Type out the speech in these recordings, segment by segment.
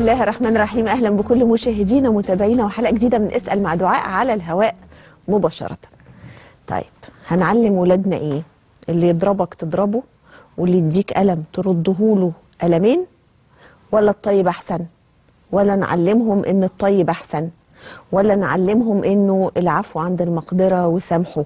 الله الرحمن الرحيم اهلا بكل مشاهدينا ومتابعينا وحلقه جديده من اسال مع دعاء على الهواء مباشره. طيب هنعلم ولادنا ايه؟ اللي يضربك تضربه واللي يديك قلم ترده له قلمين ولا الطيب احسن؟ ولا نعلمهم ان الطيب احسن؟ ولا نعلمهم انه العفو عند المقدره وسامحه؟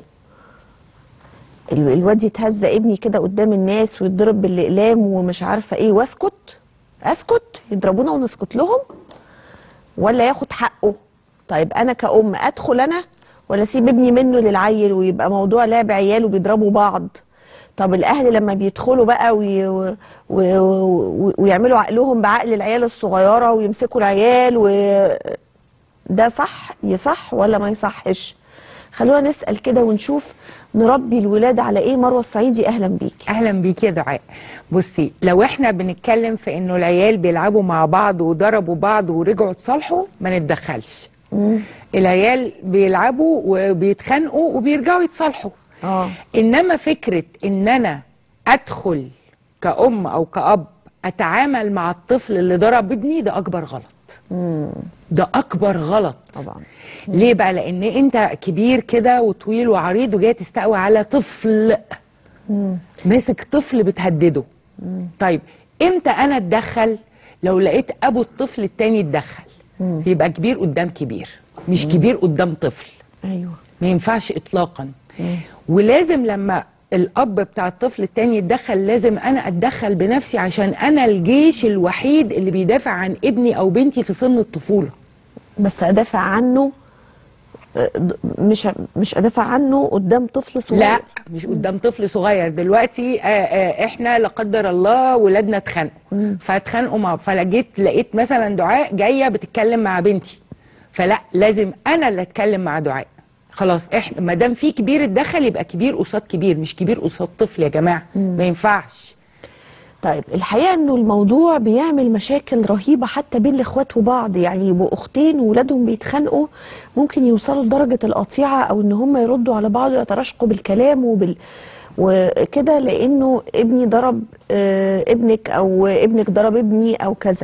ال- الواد يتهز ابني كده قدام الناس ويتضرب بالاقلام ومش عارفه ايه واسكت اسكت يضربونا ونسكت لهم ولا ياخد حقه طيب انا كأم ادخل انا ولا اسيب ابني منه للعيل ويبقى موضوع لعب عيال وبيضربوا بعض طب الاهل لما بيدخلوا بقى وي و و و ويعملوا عقلهم بعقل العيال الصغيره ويمسكوا العيال و ده صح يصح ولا ما يصحش خلونا نسال كده ونشوف نربي الولاد على ايه مروه الصعيدي اهلا بيكي اهلا بيكي يا دعاء بصي لو احنا بنتكلم في انه العيال بيلعبوا مع بعض وضربوا بعض ورجعوا اتصالحوا ما نتدخلش العيال بيلعبوا وبيتخانقوا وبيرجعوا يتصالحوا اه انما فكره ان انا ادخل كأم او كأب اتعامل مع الطفل اللي ضرب ابني ده اكبر غلط ده اكبر غلط طبعا ليه بقى لان انت كبير كده وطويل وعريض وجاي تستقوي على طفل ماسك طفل بتهدده طيب امتى انا اتدخل لو لقيت ابو الطفل التاني اتدخل يبقى كبير قدام كبير مش كبير قدام طفل ايوه ما ينفعش اطلاقا ولازم لما الاب بتاع الطفل التاني يتدخل لازم انا اتدخل بنفسي عشان انا الجيش الوحيد اللي بيدافع عن ابني او بنتي في سن الطفوله بس ادافع عنه آه، د- مش مش ادافع عنه قدام طفل صغير لا مش قدام طفل صغير دلوقتي آه، آه، احنا لا قدر الله ولادنا اتخانقوا فاتخانقوا مع فلقيت لقيت مثلا دعاء جايه بتتكلم مع بنتي فلا لازم انا اللي اتكلم مع دعاء خلاص احنا ما دام في كبير اتدخل يبقى كبير قصاد كبير مش كبير قصاد طفل يا جماعه ما ينفعش طيب الحقيقه انه الموضوع بيعمل مشاكل رهيبه حتى بين الاخوات وبعض يعني يبقوا اختين وولادهم بيتخانقوا ممكن يوصلوا لدرجه القطيعه او ان هم يردوا على بعض ويتراشقوا بالكلام وبال وكده لانه ابني ضرب آه، ابنك او ابنك ضرب ابني او كذا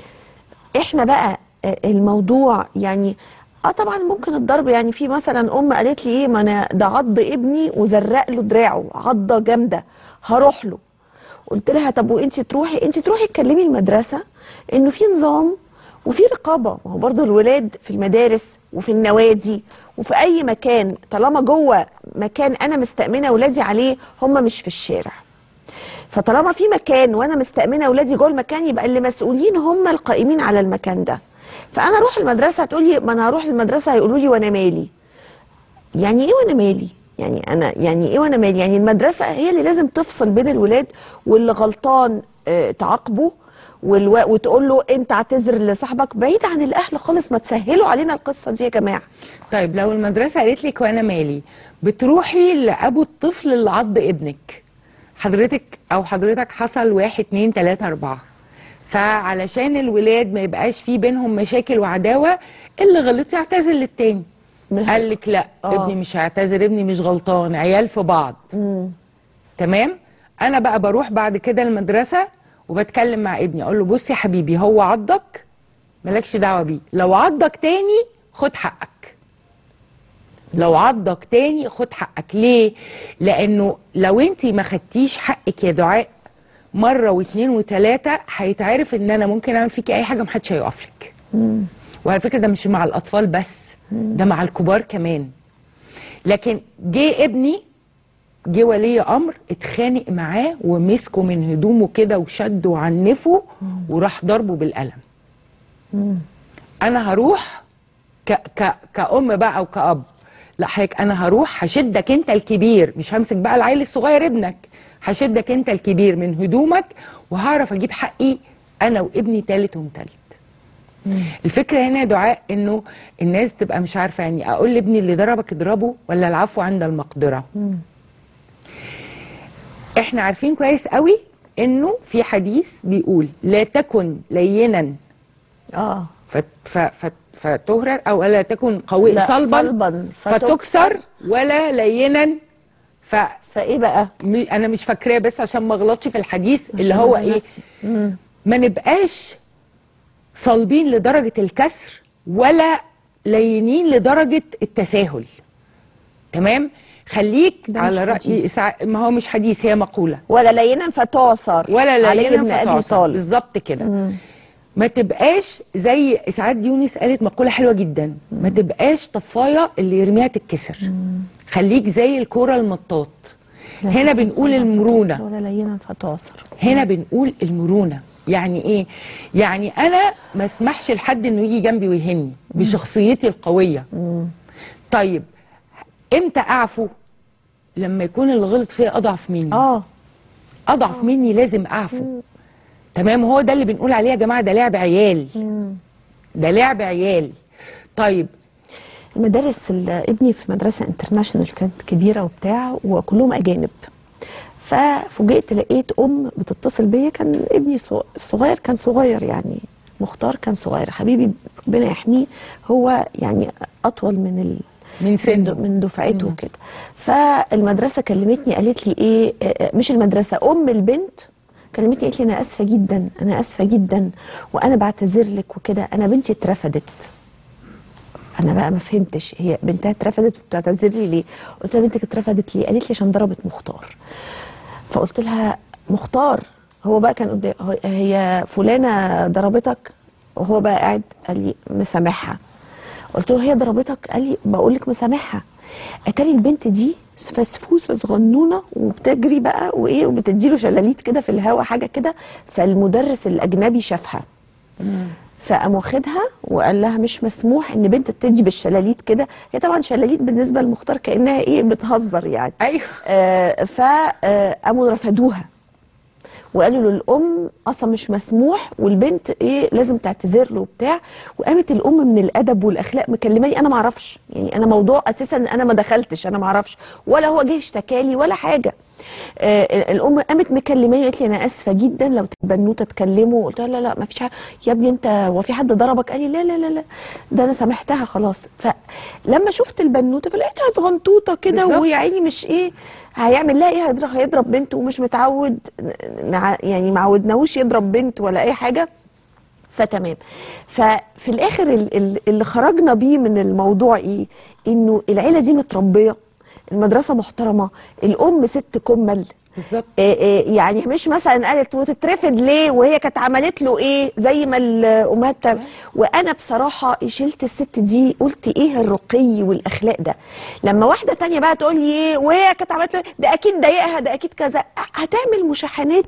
احنا بقى آه، الموضوع يعني اه طبعا ممكن الضرب يعني في مثلا ام قالت لي ايه ما انا ده عض ابني وزرق له دراعه عضه جامده هروح له قلت لها طب وانت تروحي انت تروحي تكلمي المدرسه انه في نظام وفي رقابه ما هو برضه الولاد في المدارس وفي النوادي وفي اي مكان طالما جوه مكان انا مستأمنه اولادي عليه هم مش في الشارع فطالما في مكان وانا مستأمنه اولادي جوه المكان يبقى اللي مسؤولين هم القائمين على المكان ده فانا اروح المدرسه هتقولي ما انا هروح المدرسه هيقولوا لي وانا مالي يعني ايه وانا مالي يعني انا يعني ايه وانا مالي يعني المدرسه هي اللي لازم تفصل بين الولاد واللي غلطان آه، تعاقبه والو... وتقول له انت اعتذر لصاحبك بعيد عن الاهل خالص ما تسهلوا علينا القصه دي يا جماعه طيب لو المدرسة قالت لك وانا مالي بتروحي لابو الطفل اللي عض ابنك حضرتك او حضرتك حصل واحد اتنين تلاتة اربعة فعلشان الولاد ما يبقاش في بينهم مشاكل وعداوة اللي غلط يعتذر للتاني مه- قال لك لا آه. ابني مش هيعتذر ابني مش غلطان عيال في بعض تمام انا بقى بروح بعد كده المدرسة وبتكلم مع ابني اقول له بص يا حبيبي هو عضك مالكش دعوة بيه لو عضك تاني خد حقك لو عضك تاني خد حقك ليه لانه لو انت ما خدتيش حقك يا دعاء مره واثنين وثلاثه هيتعرف ان انا ممكن اعمل فيكي اي حاجه محدش هيقف لك وعلى فكره ده مش مع الاطفال بس ده مع الكبار كمان لكن جه ابني جه ولي امر اتخانق معاه ومسكه من هدومه كده وشده وعنفه وراح ضربه بالقلم انا هروح ك ك كأم بقى او كأب لا حضرتك انا هروح هشدك انت الكبير مش همسك بقى العيل الصغير ابنك هشدك انت الكبير من هدومك وهعرف اجيب حقي انا وابني تالت ومتلت الفكره هنا يا دعاء انه الناس تبقى مش عارفه يعني اقول لابني اللي ضربك اضربه ولا العفو عند المقدره احنا عارفين كويس قوي انه في حديث بيقول لا تكن لينا اه فت ف فت فتهرس او لا تكن قوي لا، صلبا, صلباً فتكسر ولا لينا ف فايه بقى م- انا مش فاكراه بس عشان ما اغلطش في الحديث اللي عشان هو أنا ايه ناسية. مم. ما نبقاش صلبين لدرجه الكسر ولا لينين لدرجه التساهل تمام خليك ده مش على راي حديث. إسع... ما هو مش حديث هي مقوله ولا لينا فتعصر ولا علي لينا ابن ابي فتعصر طالب بالظبط كده ما تبقاش زي اسعاد يونس قالت مقوله حلوه جدا ما تبقاش طفايه اللي يرميها تتكسر خليك زي الكوره المطاط لا هنا تكن بنقول صلبا المرونه فتعصر ولا لينا فتعصر هنا بنقول المرونه يعني ايه يعني انا ما اسمحش لحد انه يجي جنبي ويهني بشخصيتي القويه طيب امتى اعفو لما يكون اللي غلط فيا اضعف مني اه اضعف مني لازم اعفو تمام هو ده اللي بنقول عليه يا جماعه ده لعب عيال ده لعب عيال طيب المدارس ال- ابني في مدرسة انترناشونال كانت كبيرة وبتاع وكلهم أجانب ففوجئت لقيت أم بتتصل بيا كان ابني صغ- الصغير كان صغير يعني مختار كان صغير حبيبي ربنا يحميه هو يعني أطول من ال من سنه. من دفعته كده فالمدرسة كلمتني قالت لي إيه آه، آه، مش المدرسة أم البنت كلمتني قالت لي أنا آسفة جدا أنا آسفة جدا وأنا بعتذر لك وكده أنا بنتي اترفدت انا بقى ما فهمتش هي بنتها اترفدت وبتعتذر لي ليه قلت لها بنتك اترفدت ليه قالت لي عشان ضربت مختار فقلت لها مختار هو بقى كان قدام هو- هي فلانه ضربتك وهو بقى قاعد قال لي مسامحها قلت له هي ضربتك قال لي بقول لك مسامحها اتاري البنت دي فسفوسه صغنونه وبتجري بقى وايه وبتديله شلاليت كده في الهوا حاجه كده فالمدرس الاجنبي شافها فقام واخدها وقال لها مش مسموح ان بنت تدي بالشلاليت كده هي طبعا شلاليت بالنسبه للمختار كانها ايه بتهزر يعني ايوه آه فقاموا رفضوها وقالوا للام اصلا مش مسموح والبنت ايه لازم تعتذر له وبتاع وقامت الام من الادب والاخلاق مكلماني انا ما اعرفش يعني انا موضوع اساسا انا ما دخلتش انا ما اعرفش ولا هو جه اشتكالي ولا حاجه آه الام قامت مكلماني قالت لي انا اسفه جدا لو البنوته تكلمه قلت لها لا لا ما فيش حاجه يا ابني انت هو في حد ضربك قال لي لا لا لا لا ده انا سامحتها خلاص فلما شفت البنوته فلقيتها صغنطوطه كده بالظبط. ويا عيني مش ايه هيعمل لها ايه هيضرب هيضرب بنته ومش متعود نع- يعني ما عودناهوش يضرب بنت ولا اي حاجه فتمام ففي الاخر ال- ال- اللي خرجنا بيه من الموضوع ايه انه العيله دي متربيه المدرسه محترمه الام ست كمل بالظبط إيه إيه يعني مش مثلا قالت وتترفض ليه وهي كانت عملت له ايه زي ما الامهات بتعمل وانا بصراحه شلت الست دي قلت ايه الرقي والاخلاق ده لما واحده تانية بقى تقول لي ايه وهي كانت عملت له ده اكيد ضايقها ده اكيد كذا هتعمل مشاحنات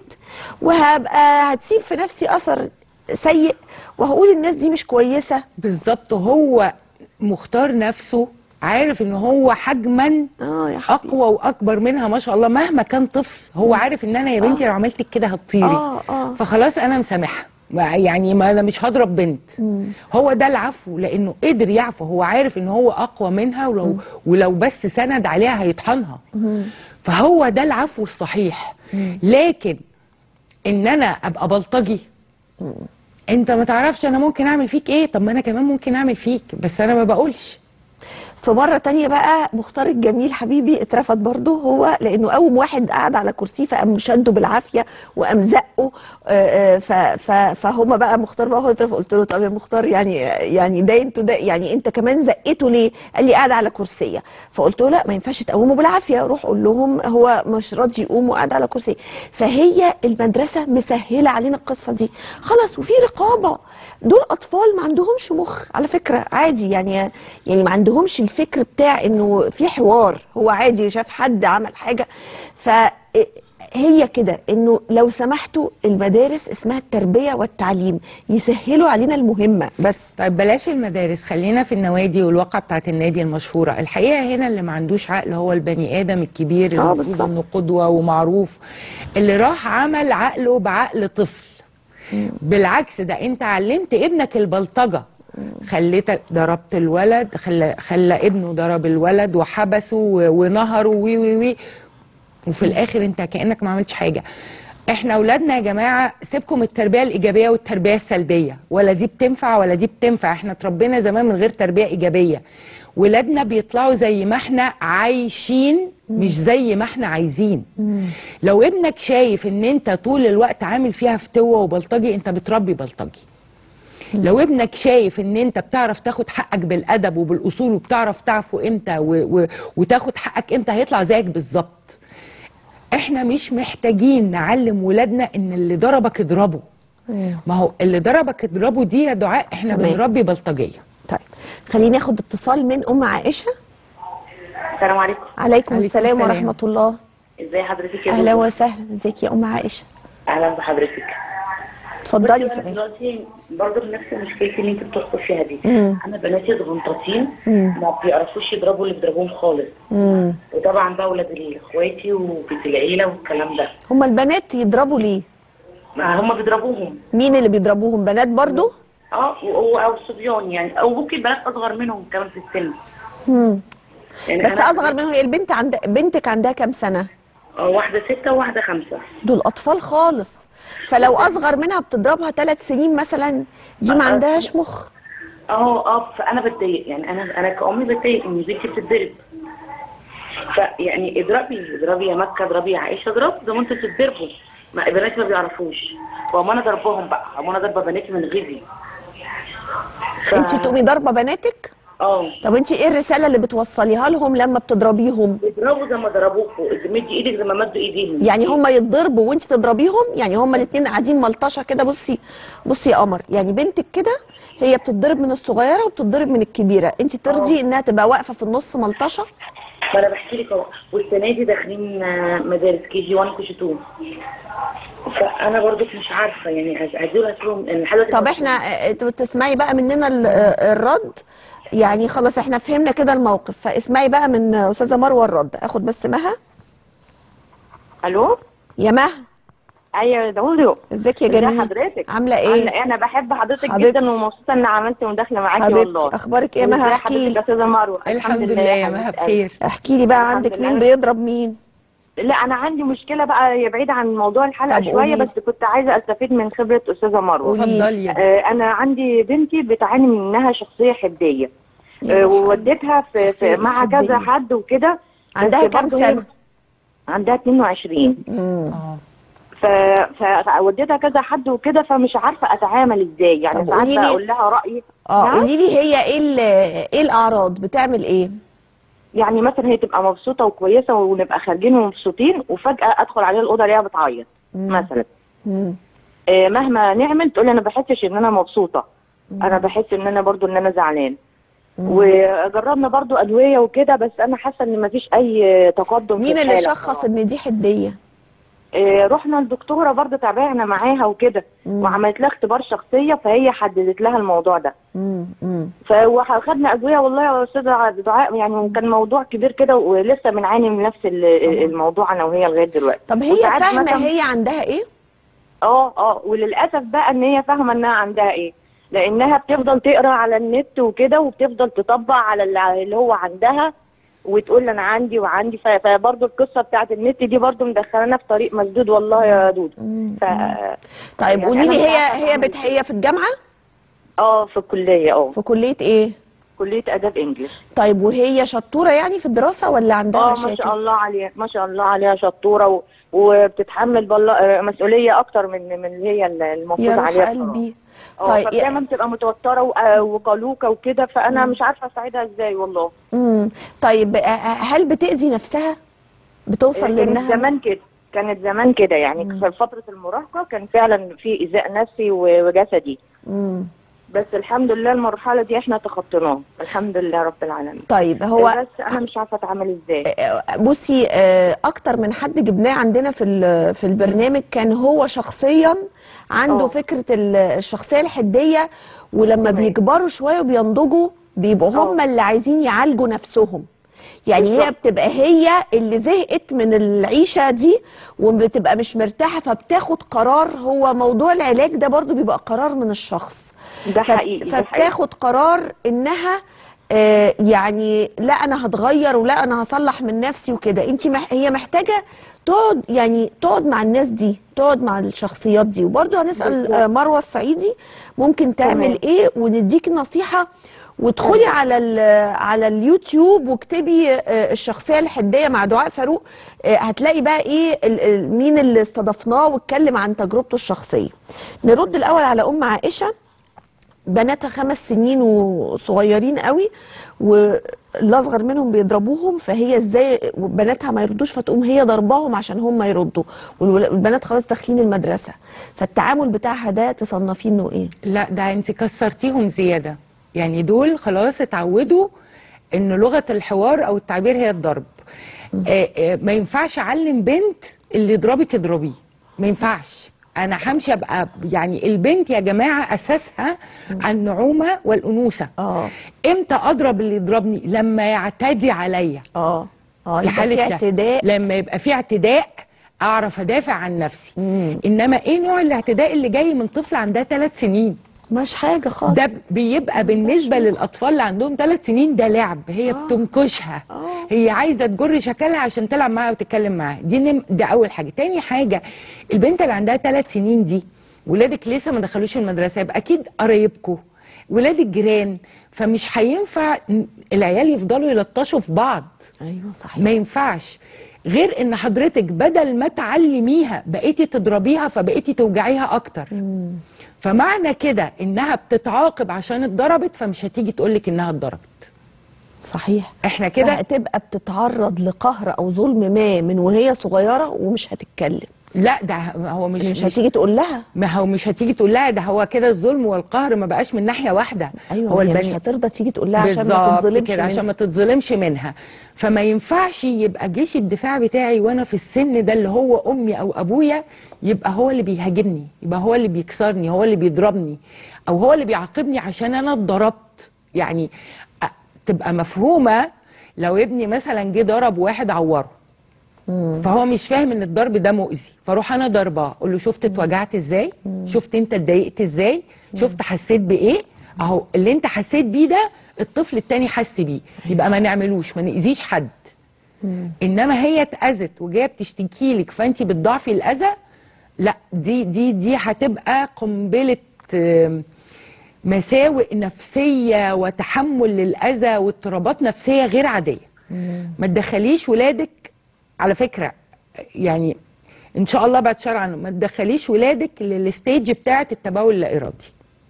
وهبقى هتسيب في نفسي اثر سيء وهقول الناس دي مش كويسه بالظبط هو مختار نفسه عارف ان هو حجما اه يا حبيبي اقوى واكبر منها ما شاء الله مهما كان طفل هو عارف ان انا يا بنتي لو عملت كده هتطيري آه، آه. فخلاص انا مسامحها ما- يعني ما انا مش هضرب بنت هو ده العفو لانه قدر يعفو هو عارف ان هو اقوى منها ولو ولو بس سند عليها هيطحنها فهو ده العفو الصحيح لكن ان انا ابقى بلطجي انت ما تعرفش انا ممكن اعمل فيك ايه طب ما انا كمان ممكن اعمل فيك بس انا ما بقولش في مرة تانية بقى مختار الجميل حبيبي اترفض برضه هو لأنه قوم واحد قاعد على كرسيه فقام شده بالعافية وقام زقه آه، آه، ف- ف- فهم بقى مختار بقى هو اترفض قلت له طب يا مختار يعني يعني ده انتوا ده يعني انت كمان زقته ليه؟ قال لي قاعد على كرسية فقلت له لا ما ينفعش تقومه بالعافية روح قول لهم هو مش راضي يقوم وقاعد على كرسي فهي المدرسة مسهلة علينا القصة دي خلاص وفي رقابة دول اطفال ما عندهمش مخ على فكره عادي يعني يعني ما عندهمش الفكر بتاع انه في حوار هو عادي شاف حد عمل حاجه فهي كده انه لو سمحتوا المدارس اسمها التربيه والتعليم يسهلوا علينا المهمه بس طيب بلاش المدارس خلينا في النوادي والواقعة بتاعت النادي المشهورة الحقيقة هنا اللي ما عندوش عقل هو البني آدم الكبير اللي آه، المفروض بالظبط. انه قدوة ومعروف اللي راح عمل عقله بعقل طفل بالعكس ده انت علمت ابنك البلطجة خليتك ضربت الولد خلى خلى ابنه ضرب الولد وحبسه و- ونهره وي وي وي وفي الاخر انت كانك ما عملتش حاجه احنا اولادنا يا جماعه سيبكم التربيه الايجابيه والتربيه السلبيه ولا دي بتنفع ولا دي بتنفع احنا اتربينا زمان من غير تربيه ايجابيه ولادنا بيطلعوا زي ما احنا عايشين مش زي ما احنا عايزين لو ابنك شايف ان انت طول الوقت عامل فيها فتوه وبلطجي انت بتربي بلطجي لو ابنك شايف ان انت بتعرف تاخد حقك بالادب وبالاصول وبتعرف تعفو امتى و... و... وتاخد حقك امتى هيطلع زيك بالظبط احنا مش محتاجين نعلم ولادنا ان اللي ضربك اضربه ما هو اللي ضربك اضربه دي يا دعاء احنا تمام. بنربي بلطجيه طيب خليني ناخد اتصال من ام عائشه السلام عليكم عليكم عليكم السلام السلام. ورحمه الله ازي حضرتك يا اهلا دكتور؟ وسهلا ازيك يا ام عائشه اهلا بحضرتك اتفضلي بصي، أنا سؤال دلوقتي برضه بنفس مشكلتي اللي انت بتحكوا فيها دي مم. انا بناتي صغنطاطين مم. ما بيعرفوش يضربوا اللي بيضربوهم خالص امم وطبعا بقى ولاد اخواتي وبيت العيله والكلام ده هما البنات يضربوا ليه ما هم بيضربوهم مين اللي بيضربوهم بنات برضو اه و- او صبيان يعني او ممكن بنات اصغر منهم كمان في السن مم. يعني بس أنا- اصغر منهم هي البنت عند بنتك عندها كام سنه آه، واحده سته وواحده خمسه دول اطفال خالص فلو اصغر منها بتضربها ثلاث سنين مثلا دي ما آه، عندهاش مخ اه اه فانا بتضايق يعني انا انا كأمي بتضايق ان بنتي بتتضرب فيعني اضربي اضربي يا مكه اضربي يا عائشه اضرب زي ما انتوا بتتضربوا ما بناتي ما بيعرفوش وما انا ضربهم بقى وما انا ضربه بناتي من غيظي ف- انت تقومي ضاربه بناتك اه طب انت ايه الرساله اللي بتوصليها لهم لما بتضربيهم اضربوا زي ما ضربوكوا مدي ايدك زي ما مدوا ايديهم يعني هما يتضربوا وانت تضربيهم يعني هما الاثنين قاعدين ملطشه كده بصي بصي يا قمر يعني بنتك كده هي بتتضرب من الصغيره وبتتضرب من الكبيره انت ترضي انها تبقى واقفه في النص ملطشه ما انا بحكي لك اهو والسنه دي داخلين آه، مدارس كي جي 1 كي جي 2 فانا برضو مش عارفه يعني هدول هسيبهم يعني لحد دلوقتي طب احنا اه، انت تسمعي بقى مننا ال- اه، الرد يعني خلاص احنا فهمنا كده الموقف فاسمعي بقى من استاذه مروه الرد اخد بس مها الو يا مها ايوه يا دولو ازيك يا ازي جميل حضرتك عامله عامله ايه ايه انا بحب حضرتك حبيبتي. جدا ومبسوطه ان عملت مداخله معاكي حبيبتي والله اخبارك ايه يا وازاي مها احكي حضرتك يا لي استاذه مروه الحمد لله يا مها حبيبة قلبي. بخير احكي لي بقى الحمد عندك لله. مين بيضرب مين لا انا عندي مشكله بقى هي بعيده عن موضوع الحلقه طب شويه قولي. بس كنت عايزه استفيد من خبره استاذه مروه قولي. اتفضلي يا آه انا عندي بنتي بتعاني منها شخصيه حديه يا آه ووديتها في, شخصية في مع حدية. كذا حد وكده بس عندها كام برضه هي- سنه عندها 22 مم. اه ف... فوديتها كذا حد وكده فمش عارفه اتعامل ازاي يعني طب ساعات قولي لي- اقول لها رايي اه نعم؟ قولي لي هي ايه ال- ايه الاعراض بتعمل ايه يعني مثلا هي تبقى مبسوطه وكويسه ونبقى خارجين ومبسوطين وفجاه ادخل عليها الاوضه الاقيها بتعيط مثلا مم. آه، مهما نعمل تقول لي انا بحسش ان انا مبسوطه انا بحس ان انا برضو ان انا زعلان وجربنا برضو ادويه وكده بس انا حاسه ان مفيش اي تقدم في مين اللي الحالة شخص بصراحة. ان دي حديه آه، رحنا للدكتوره برضو تابعنا معاها وكده وعملت لها اختبار شخصيه فهي حددت لها الموضوع ده مم. مم. فاخدنا ادويه والله يا استاذه دعاء يعني كان موضوع كبير كده ولسه بنعاني من نفس ال- الموضوع انا وهي لغايه دلوقتي طب هي وساعات فاهمه مثلاً- هي عندها ايه اه اه وللاسف بقى ان هي فاهمه انها عندها ايه لانها بتفضل تقرا على النت وكده وبتفضل تطبق على اللي اللي هو عندها وتقول انا عندي وعندي ف- فبرضه القصه بتاعت النت دي برضه مدخلانا في طريق مسدود والله يا دودو ف طيب يعني قولي أنا لي مش هي عارفة هي أعمل بت... هي في الجامعه اه في الكليه اه في كليه ايه كليه اداب انجلش طيب وهي شطوره يعني في الدراسه ولا عندها اه مشاكل ما شاء الله عليها ما شاء الله عليها شطوره و... وبتتحمل بالله آه، مسؤوليه اكتر من من اللي هي المفروض يا روح عليها قلبي اه طيب فدايما بتبقى متوتره و- آه، وقلوقه وكده فانا مش عارفه اساعدها ازاي والله مم. طيب آه، هل بتاذي نفسها بتوصل كانت لانها زمان كده كانت زمان كده يعني في فتره المراهقه كان فعلا في ايذاء نفسي و- وجسدي مم. بس الحمد لله المرحله دي احنا تخطيناها الحمد لله رب العالمين طيب هو بس انا مش عارفه اتعامل ازاي بصي آه، اكتر من حد جبناه عندنا في ال- في البرنامج كان هو شخصيا عنده آه. فكره ال- الشخصيه الحديه ولما تمام. بيكبروا شويه وبينضجوا بيبقوا هم آه. اللي عايزين يعالجوا نفسهم يعني هي بالظبط. بتبقى هي اللي زهقت من العيشه دي وبتبقى مش مرتاحه فبتاخد قرار هو موضوع العلاج ده برضو بيبقى قرار من الشخص ده ف- حقيقي ده حقيقي فبتاخد قرار انها آه، يعني لا انا هتغير ولا انا هصلح من نفسي وكده انت مح هي محتاجه تقعد يعني تقعد مع الناس دي تقعد مع الشخصيات دي وبرضه هنسال بالظبط. آه، مروه الصعيدي ممكن تعمل تمام. ايه ونديك نصيحه وادخلي على ال- على اليوتيوب واكتبي آه، الشخصيه الحديه مع دعاء فاروق آه، هتلاقي بقى ايه ال- ال- مين اللي استضفناه واتكلم عن تجربته الشخصيه نرد الاول على ام عائشه بناتها خمس سنين وصغيرين قوي والاصغر منهم بيضربوهم فهي ازاي بناتها ما يردوش فتقوم هي ضرباهم عشان هم يردوا والبنات خلاص داخلين المدرسه فالتعامل بتاعها ده تصنفيه انه ايه؟ لا ده انت كسرتيهم زياده يعني دول خلاص اتعودوا ان لغه الحوار او التعبير هي الضرب آه آه ما ينفعش اعلم بنت اللي يضربك اضربيه ما ينفعش انا همشي ابقى يعني البنت يا جماعه اساسها النعومه والانوثه اه امتى اضرب اللي يضربني لما يعتدي عليا اه اه في يبقى حاله في لا. اعتداء لما يبقى في اعتداء اعرف ادافع عن نفسي انما ايه نوع الاعتداء اللي جاي من طفل عندها ثلاث سنين مش حاجه خالص ده بيبقى بالنسبه للاطفال اللي عندهم ثلاث سنين ده لعب هي بتنكشها هي عايزه تجر شكلها عشان تلعب معاها وتتكلم معاها دي نم... ده اول حاجه تاني حاجه البنت اللي عندها ثلاث سنين دي ولادك لسه ما دخلوش المدرسه يبقى اكيد قرايبكم ولاد الجيران فمش هينفع ن- العيال يفضلوا يلطشوا في بعض ايوه صحيح ما ينفعش غير ان حضرتك بدل ما تعلميها بقيتي تضربيها فبقيتي توجعيها اكتر فمعنى كده انها بتتعاقب عشان اتضربت فمش هتيجي تقولك انها اتضربت صحيح احنا كده فهتبقى بتتعرض لقهر او ظلم ما من وهي صغيره ومش هتتكلم لا ده هو مش مش, مش هتيجي تقول لها ما هو مش هتيجي تقول لها ده هو كده الظلم والقهر ما بقاش من ناحيه واحده ايوه هو هي مش البني هترضى تيجي تقول لها عشان ما بالظبط تتظلمش كده عشان منها. ما تتظلمش منها فما ينفعش يبقى جيش الدفاع بتاعي وانا في السن ده اللي هو امي او ابويا يبقى هو اللي بيهاجمني يبقى هو اللي بيكسرني هو اللي بيضربني او هو اللي بيعاقبني عشان انا اتضربت يعني أ- تبقى مفهومه لو ابني مثلا جه ضرب واحد عوره فهو مش فاهم ان الضرب ده مؤذي فاروح انا ضرباه اقول له شفت اتوجعت ازاي شفت انت اتضايقت ازاي شفت حسيت بايه اهو اللي انت حسيت بيه ده الطفل التاني حس بيه يبقى ما نعملوش ما نأذيش حد انما هي اتأذت وجايه بتشتكي لك فانت بتضاعفي الاذى لا دي دي دي هتبقى قنبله آم، مساوئ نفسيه وتحمل للاذى واضطرابات نفسيه غير عاديه ما تدخليش ولادك على فكره يعني ان شاء الله بعد شرع عنه ما تدخليش ولادك للستيج بتاعه التبول اللا ارادي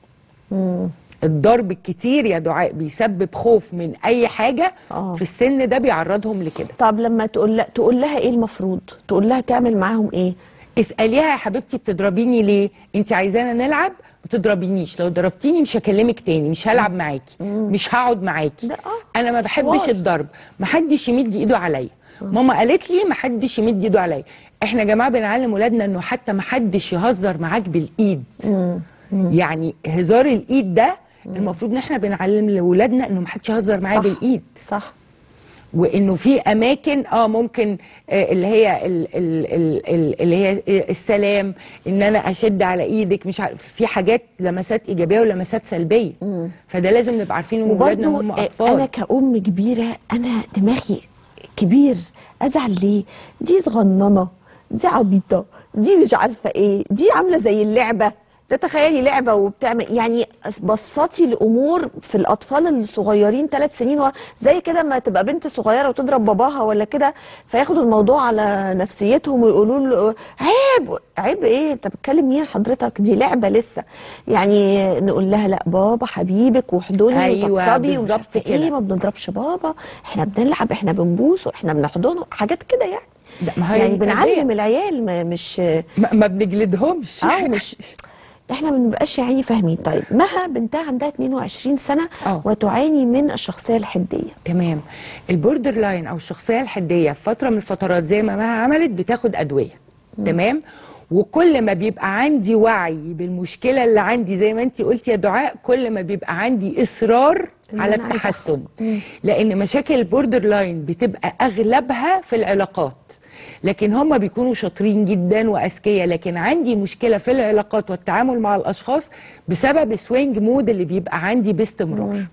الضرب الكتير يا دعاء بيسبب خوف من اي حاجه آه. في السن ده بيعرضهم لكده طب لما تقول لها تقول لها ايه المفروض تقول لها تعمل معاهم ايه اساليها يا حبيبتي بتضربيني ليه انت عايزانا نلعب ما تضربينيش لو ضربتيني مش هكلمك تاني مش هلعب معاكي مش هقعد معاكي ده آه. انا ما بحبش حوار. الضرب ما حدش يمد ايده عليا ماما قالت لي ما حدش يمد ايده عليا احنا يا جماعه بنعلم ولادنا انه حتى ما حدش يهزر معاك بالايد يعني هزار الايد ده المفروض ان احنا بنعلم لاولادنا انه ما حدش يهزر معايا صح. بالايد صح وانه في اماكن اه ممكن آه اللي هي ال ال ال ال اللي هي السلام ان انا اشد على ايدك مش عارف في حاجات لمسات ايجابيه ولمسات سلبيه فده لازم نبقى عارفين ان ولادنا وبرضو هم آه، اطفال انا كأم كبيرة انا دماغي كبير ازعل ليه دي صغننة دي عبيطة دي مش عارفة ايه دي عاملة زي اللعبة تتخيلي لعبة وبتعمل يعني بسطي الامور في الاطفال الصغيرين ثلاث سنين و- زي كده ما تبقى بنت صغيرة وتضرب باباها ولا كده فياخدوا الموضوع على نفسيتهم ويقولوا له عيب عيب ايه انت بتكلم مين حضرتك دي لعبة لسه يعني نقول لها لا بابا حبيبك واحضني أيوة، وطبطبي ومش بالظبط عارفه ايه كده. ما بنضربش بابا احنا بنلعب احنا بنبوسه احنا بنحضنه حاجات كده يعني ده ما هي يعني دي بنعلم تربية. العيال ما مش ما, ما بنجلدهمش اه مش احنا ما بنبقاش يعني فاهمين طيب مها بنتها عندها 22 سنه آه. وتعاني من الشخصيه الحديه تمام البوردر لاين او الشخصيه الحديه في فتره من الفترات زي ما مها عملت بتاخد ادويه تمام وكل ما بيبقى عندي وعي بالمشكله اللي عندي زي ما انت قلتي يا دعاء كل ما بيبقى عندي اصرار إن على أنا عايزة التحسن لان مشاكل البوردر لاين بتبقى اغلبها في العلاقات لكن هم بيكونوا شاطرين جدا واذكياء لكن عندي مشكله في العلاقات والتعامل مع الاشخاص بسبب سوينج مود اللي بيبقى عندي باستمرار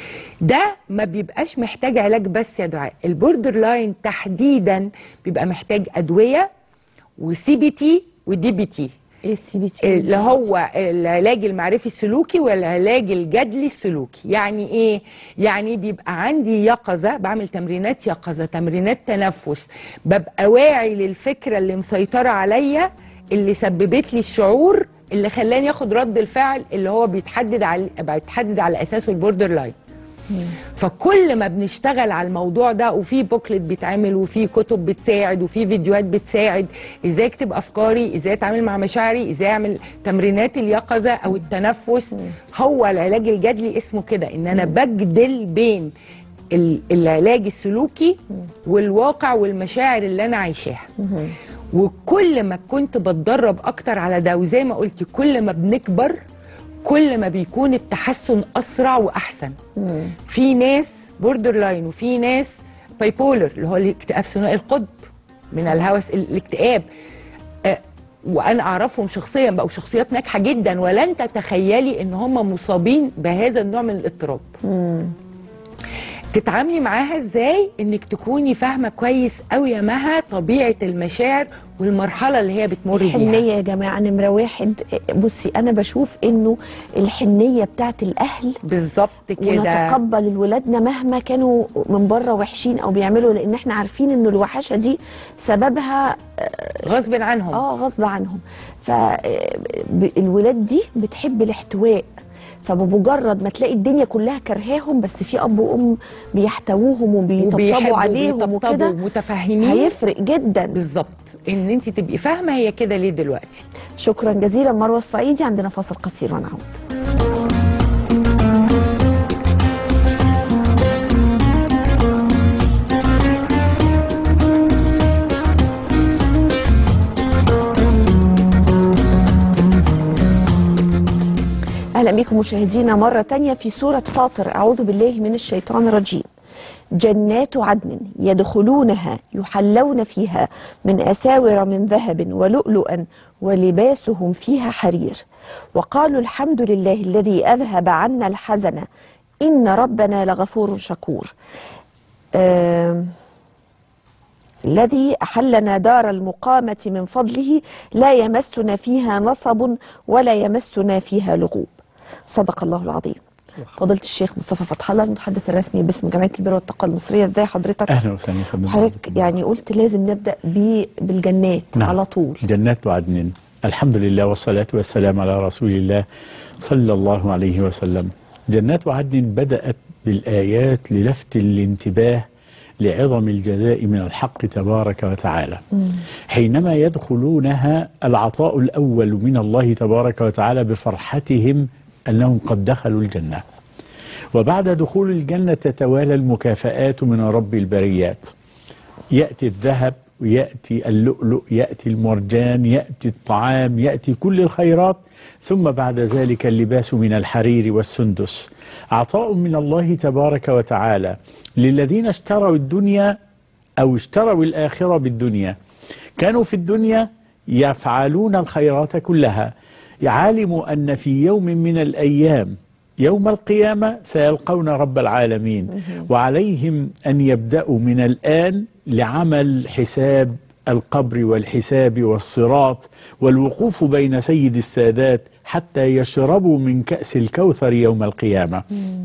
ده ما بيبقاش محتاج علاج بس يا دعاء البوردر لاين تحديدا بيبقى محتاج ادويه وسي بي تي ودي بي تي ايه السي بي تي اللي هو العلاج المعرفي السلوكي والعلاج الجدلي السلوكي يعني ايه يعني بيبقى عندي يقظه بعمل تمرينات يقظه تمرينات تنفس ببقى واعي للفكره اللي مسيطره عليا اللي سببت لي الشعور اللي خلاني ياخد رد الفعل اللي هو بيتحدد على بيتحدد على اساسه البوردر لاين فكل ما بنشتغل على الموضوع ده وفي بوكلت بيتعمل وفي كتب بتساعد وفي فيديوهات بتساعد ازاي اكتب افكاري ازاي اتعامل مع مشاعري ازاي اعمل تمرينات اليقظه او التنفس هو العلاج الجدلي اسمه كده ان انا بجدل بين ال- العلاج السلوكي والواقع والمشاعر اللي انا عايشاها وكل ما كنت بتدرب اكتر على ده وزي ما قلتي كل ما بنكبر كل ما بيكون التحسن اسرع واحسن في ناس بوردر لاين وفي ناس بايبولر اللي هو الاكتئاب ثنائي القطب من الهوس الاكتئاب آه، وانا اعرفهم شخصيا بقوا شخصيات ناجحه جدا ولن تتخيلي ان هم مصابين بهذا النوع من الاضطراب تتعاملي معاها ازاي انك تكوني فاهمه كويس قوي يا مها طبيعه المشاعر والمرحله اللي هي بتمر بيها الحنية يا جماعة نمرة واحد بصي أنا بشوف إنه الحنية بتاعت الأهل بالظبط كده ونتقبل الولادنا مهما كانوا من بره وحشين أو بيعملوا لأن إحنا عارفين إن الوحشة دي سببها غصب عنهم اه غصب عنهم فالولاد دي بتحب الاحتواء فبمجرد ما تلاقي الدنيا كلها كرهاهم بس في اب وام بيحتووهم وبيطبطبوا وبيحبوا عليهم وبيطبطبوا وكده ومتفهمين هيفرق جدا بالظبط ان انت تبقي فاهمه هي كده ليه دلوقتي شكرا جزيلا مروه الصعيدي عندنا فاصل قصير ونعود أهلا بكم مشاهدينا مرة تانية في سورة فاطر أعوذ بالله من الشيطان الرجيم جنات عدن يدخلونها يحلون فيها من أساور من ذهب ولؤلؤا ولباسهم فيها حرير وقالوا الحمد لله الذي أذهب عنا الحزن إن ربنا لغفور شكور آم الذي أحلنا دار المقامة من فضله لا يمسنا فيها نصب ولا يمسنا فيها لغوب صدق الله العظيم فضيلة الشيخ مصطفى فتح الله المتحدث الرسمي باسم جمعية البر والتقوى المصرية ازاي حضرتك اهلا وسهلا فندم حضرتك يعني قلت لازم نبدأ ب- بالجنات نعم. على طول جنات وعدن الحمد لله والصلاة والسلام على رسول الله صلى الله عليه وسلم جنات وعدن بدأت بالآيات للفت الانتباه لعظم الجزاء من الحق تبارك وتعالى حينما يدخلونها العطاء الأول من الله تبارك وتعالى بفرحتهم أنهم قد دخلوا الجنة وبعد دخول الجنة تتوالى المكافآت من رب البريات يأتي الذهب ويأتي اللؤلؤ يأتي المرجان يأتي الطعام يأتي كل الخيرات ثم بعد ذلك اللباس من الحرير والسندس عطاء من الله تبارك وتعالى للذين اشتروا الدنيا أو اشتروا الآخرة بالدنيا كانوا في الدنيا يفعلون الخيرات كلها علموا أن في يوم من الأيام يوم القيامة سيلقون رب العالمين وعليهم أن يبدأوا من الآن لعمل حساب القبر والحساب والصراط والوقوف بين سيد السادات حتى يشربوا من كأس الكوثر يوم القيامة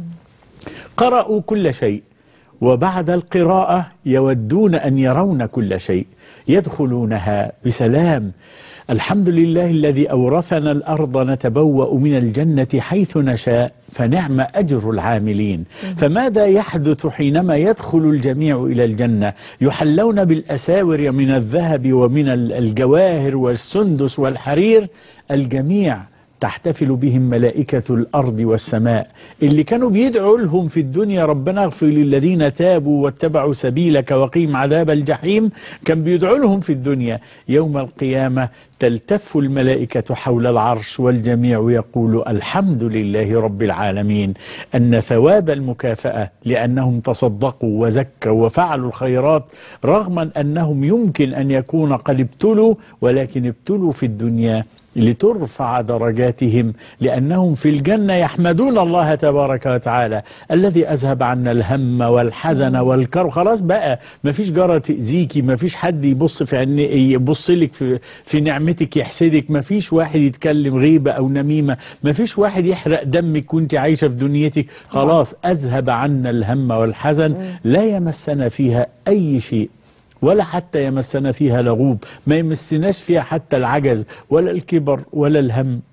قرأوا كل شيء وبعد القراءة يودون أن يرون كل شيء يدخلونها بسلام الحمد لله الذي أورثنا الأرض نتبوأ من الجنة حيث نشاء فنعم أجر العاملين فماذا يحدث حينما يدخل الجميع إلى الجنة يحلون بالأساور من الذهب ومن الجواهر والسندس والحرير الجميع تحتفل بهم ملائكة الأرض والسماء اللي كانوا بيدعوا لهم في الدنيا ربنا اغفر للذين تابوا واتبعوا سبيلك وقيم عذاب الجحيم كان بيدعوا لهم في الدنيا يوم القيامة تلتف الملائكة حول العرش والجميع يقول الحمد لله رب العالمين أن ثواب المكافأة لأنهم تصدقوا وزكوا وفعلوا الخيرات رغم أنهم يمكن أن يكون قد ابتلوا ولكن ابتلوا في الدنيا لترفع درجاتهم لأنهم في الجنة يحمدون الله تبارك وتعالى الذي أذهب عنا الهم والحزن والكرب خلاص بقى ما فيش جارة تأذيكي ما فيش حد يبص في عن يبص لك في, في نعمتك يحسدك ما فيش واحد يتكلم غيبة أو نميمة ما فيش واحد يحرق دمك وانت عايشة في دنيتك خلاص أذهب عنا الهم والحزن لا يمسنا فيها أي شيء ولا حتى يمسنا فيها لغوب ما يمسناش فيها حتى العجز ولا الكبر ولا الهم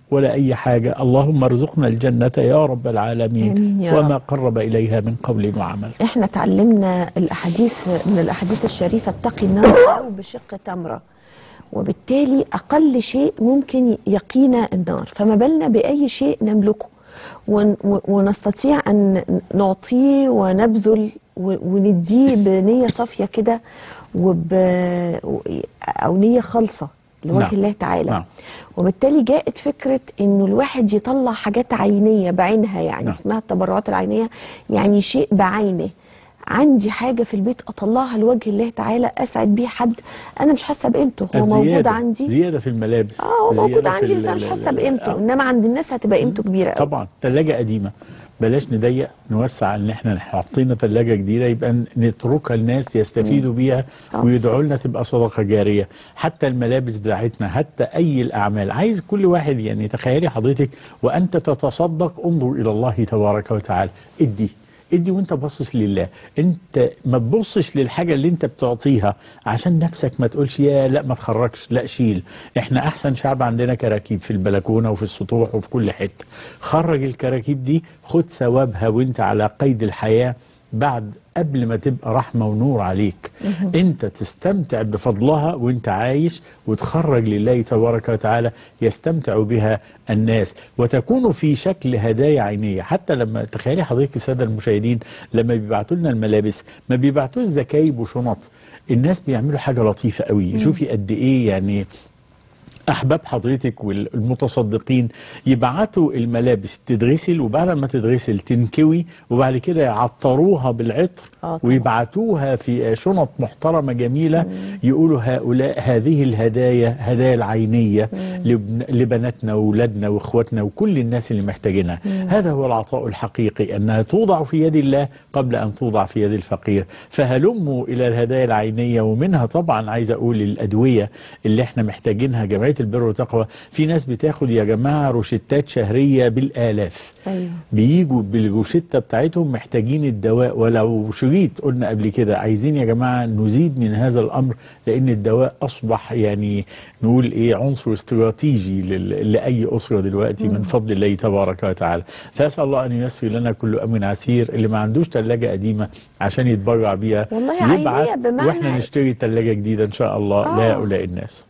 ولا أي حاجة اللهم ارزقنا الجنة يا رب العالمين آمين يا وما رب. قرب إليها من قول وعمل احنا اتعلمنا الاحاديث من الاحاديث الشريفه اتقي النار ولو بشق تمره وبالتالي اقل شيء ممكن يقينا النار فما بالنا باي شيء نملكه ون- و- ونستطيع ان نعطيه ونبذل و- ونديه بنيه صافيه كده وب و- او نيه خالصه لوجه نعم. الله تعالى نعم. وبالتالي جاءت فكرة انه الواحد يطلع حاجات عينية بعينها يعني نعم. اسمها التبرعات العينية يعني شيء بعينه عندي حاجة في البيت اطلعها لوجه الله تعالى اسعد بيه حد انا مش حاسة بقيمته هو موجود زيادة عندي زيادة في الملابس اه هو موجود زيادة في عندي بس ال- انا مش حاسة ال- بقيمته آه. انما عند الناس هتبقى قيمته كبيرة قوي طبعا ثلاجة قديمة بلاش نضيق نوسع ان احنا حاطين ثلاجة جديدة يبقى نتركها الناس يستفيدوا بيها آه، ويدعوا لنا تبقى صدقة جارية حتى الملابس بتاعتنا حتى اي الاعمال عايز كل واحد يعني تخيلي حضرتك وانت تتصدق انظر الى الله تبارك وتعالى ادي ادي وانت باصص لله انت ما تبصش للحاجه اللي انت بتعطيها عشان نفسك ما تقولش يا لا ما تخرجش لا شيل احنا احسن شعب عندنا كراكيب في البلكونه وفي السطوح وفي كل حته خرج الكراكيب دي خد ثوابها وانت على قيد الحياه بعد قبل ما تبقى رحمه ونور عليك انت تستمتع بفضلها وانت عايش وتخرج لله تبارك وتعالى يستمتع بها الناس وتكون في شكل هدايا عينيه حتى لما تخيلي حضرتك الساده المشاهدين لما بيبعتوا لنا الملابس ما بيبعتوش زكايب وشنط الناس بيعملوا حاجه لطيفه قوي شوفي قد ايه يعني احباب حضرتك والمتصدقين يبعتوا الملابس تتغسل وبعد ما تتغسل تنكوي وبعد كده يعطروها بالعطر آه طبعا. ويبعتوها في شنط محترمه جميله يقولوا هؤلاء هذه الهدايا هدايا العينيه لبن- لبناتنا واولادنا واخواتنا وكل الناس اللي محتاجينها هذا هو العطاء الحقيقي انها توضع في يد الله قبل ان توضع في يد الفقير فهلموا الى الهدايا العينيه ومنها طبعا عايز اقول الادويه اللي احنا محتاجينها جمعيه البر والتقوى في ناس بتاخد يا جماعه روشتات شهريه بالالاف ايوه بيجوا بالروشته بتاعتهم محتاجين الدواء ولو شريط قلنا قبل كده عايزين يا جماعه نزيد من هذا الامر لان الدواء اصبح يعني نقول ايه عنصر استراتيجي لل- لاي اسره دلوقتي من فضل الله تبارك وتعالى فاسال الله ان ييسر لنا كل امر عسير اللي ما عندوش ثلاجه قديمه عشان يتبرع بيها والله عينية يبعت بمعنى- واحنا نشتري ثلاجه جديده ان شاء الله آه. لهؤلاء الناس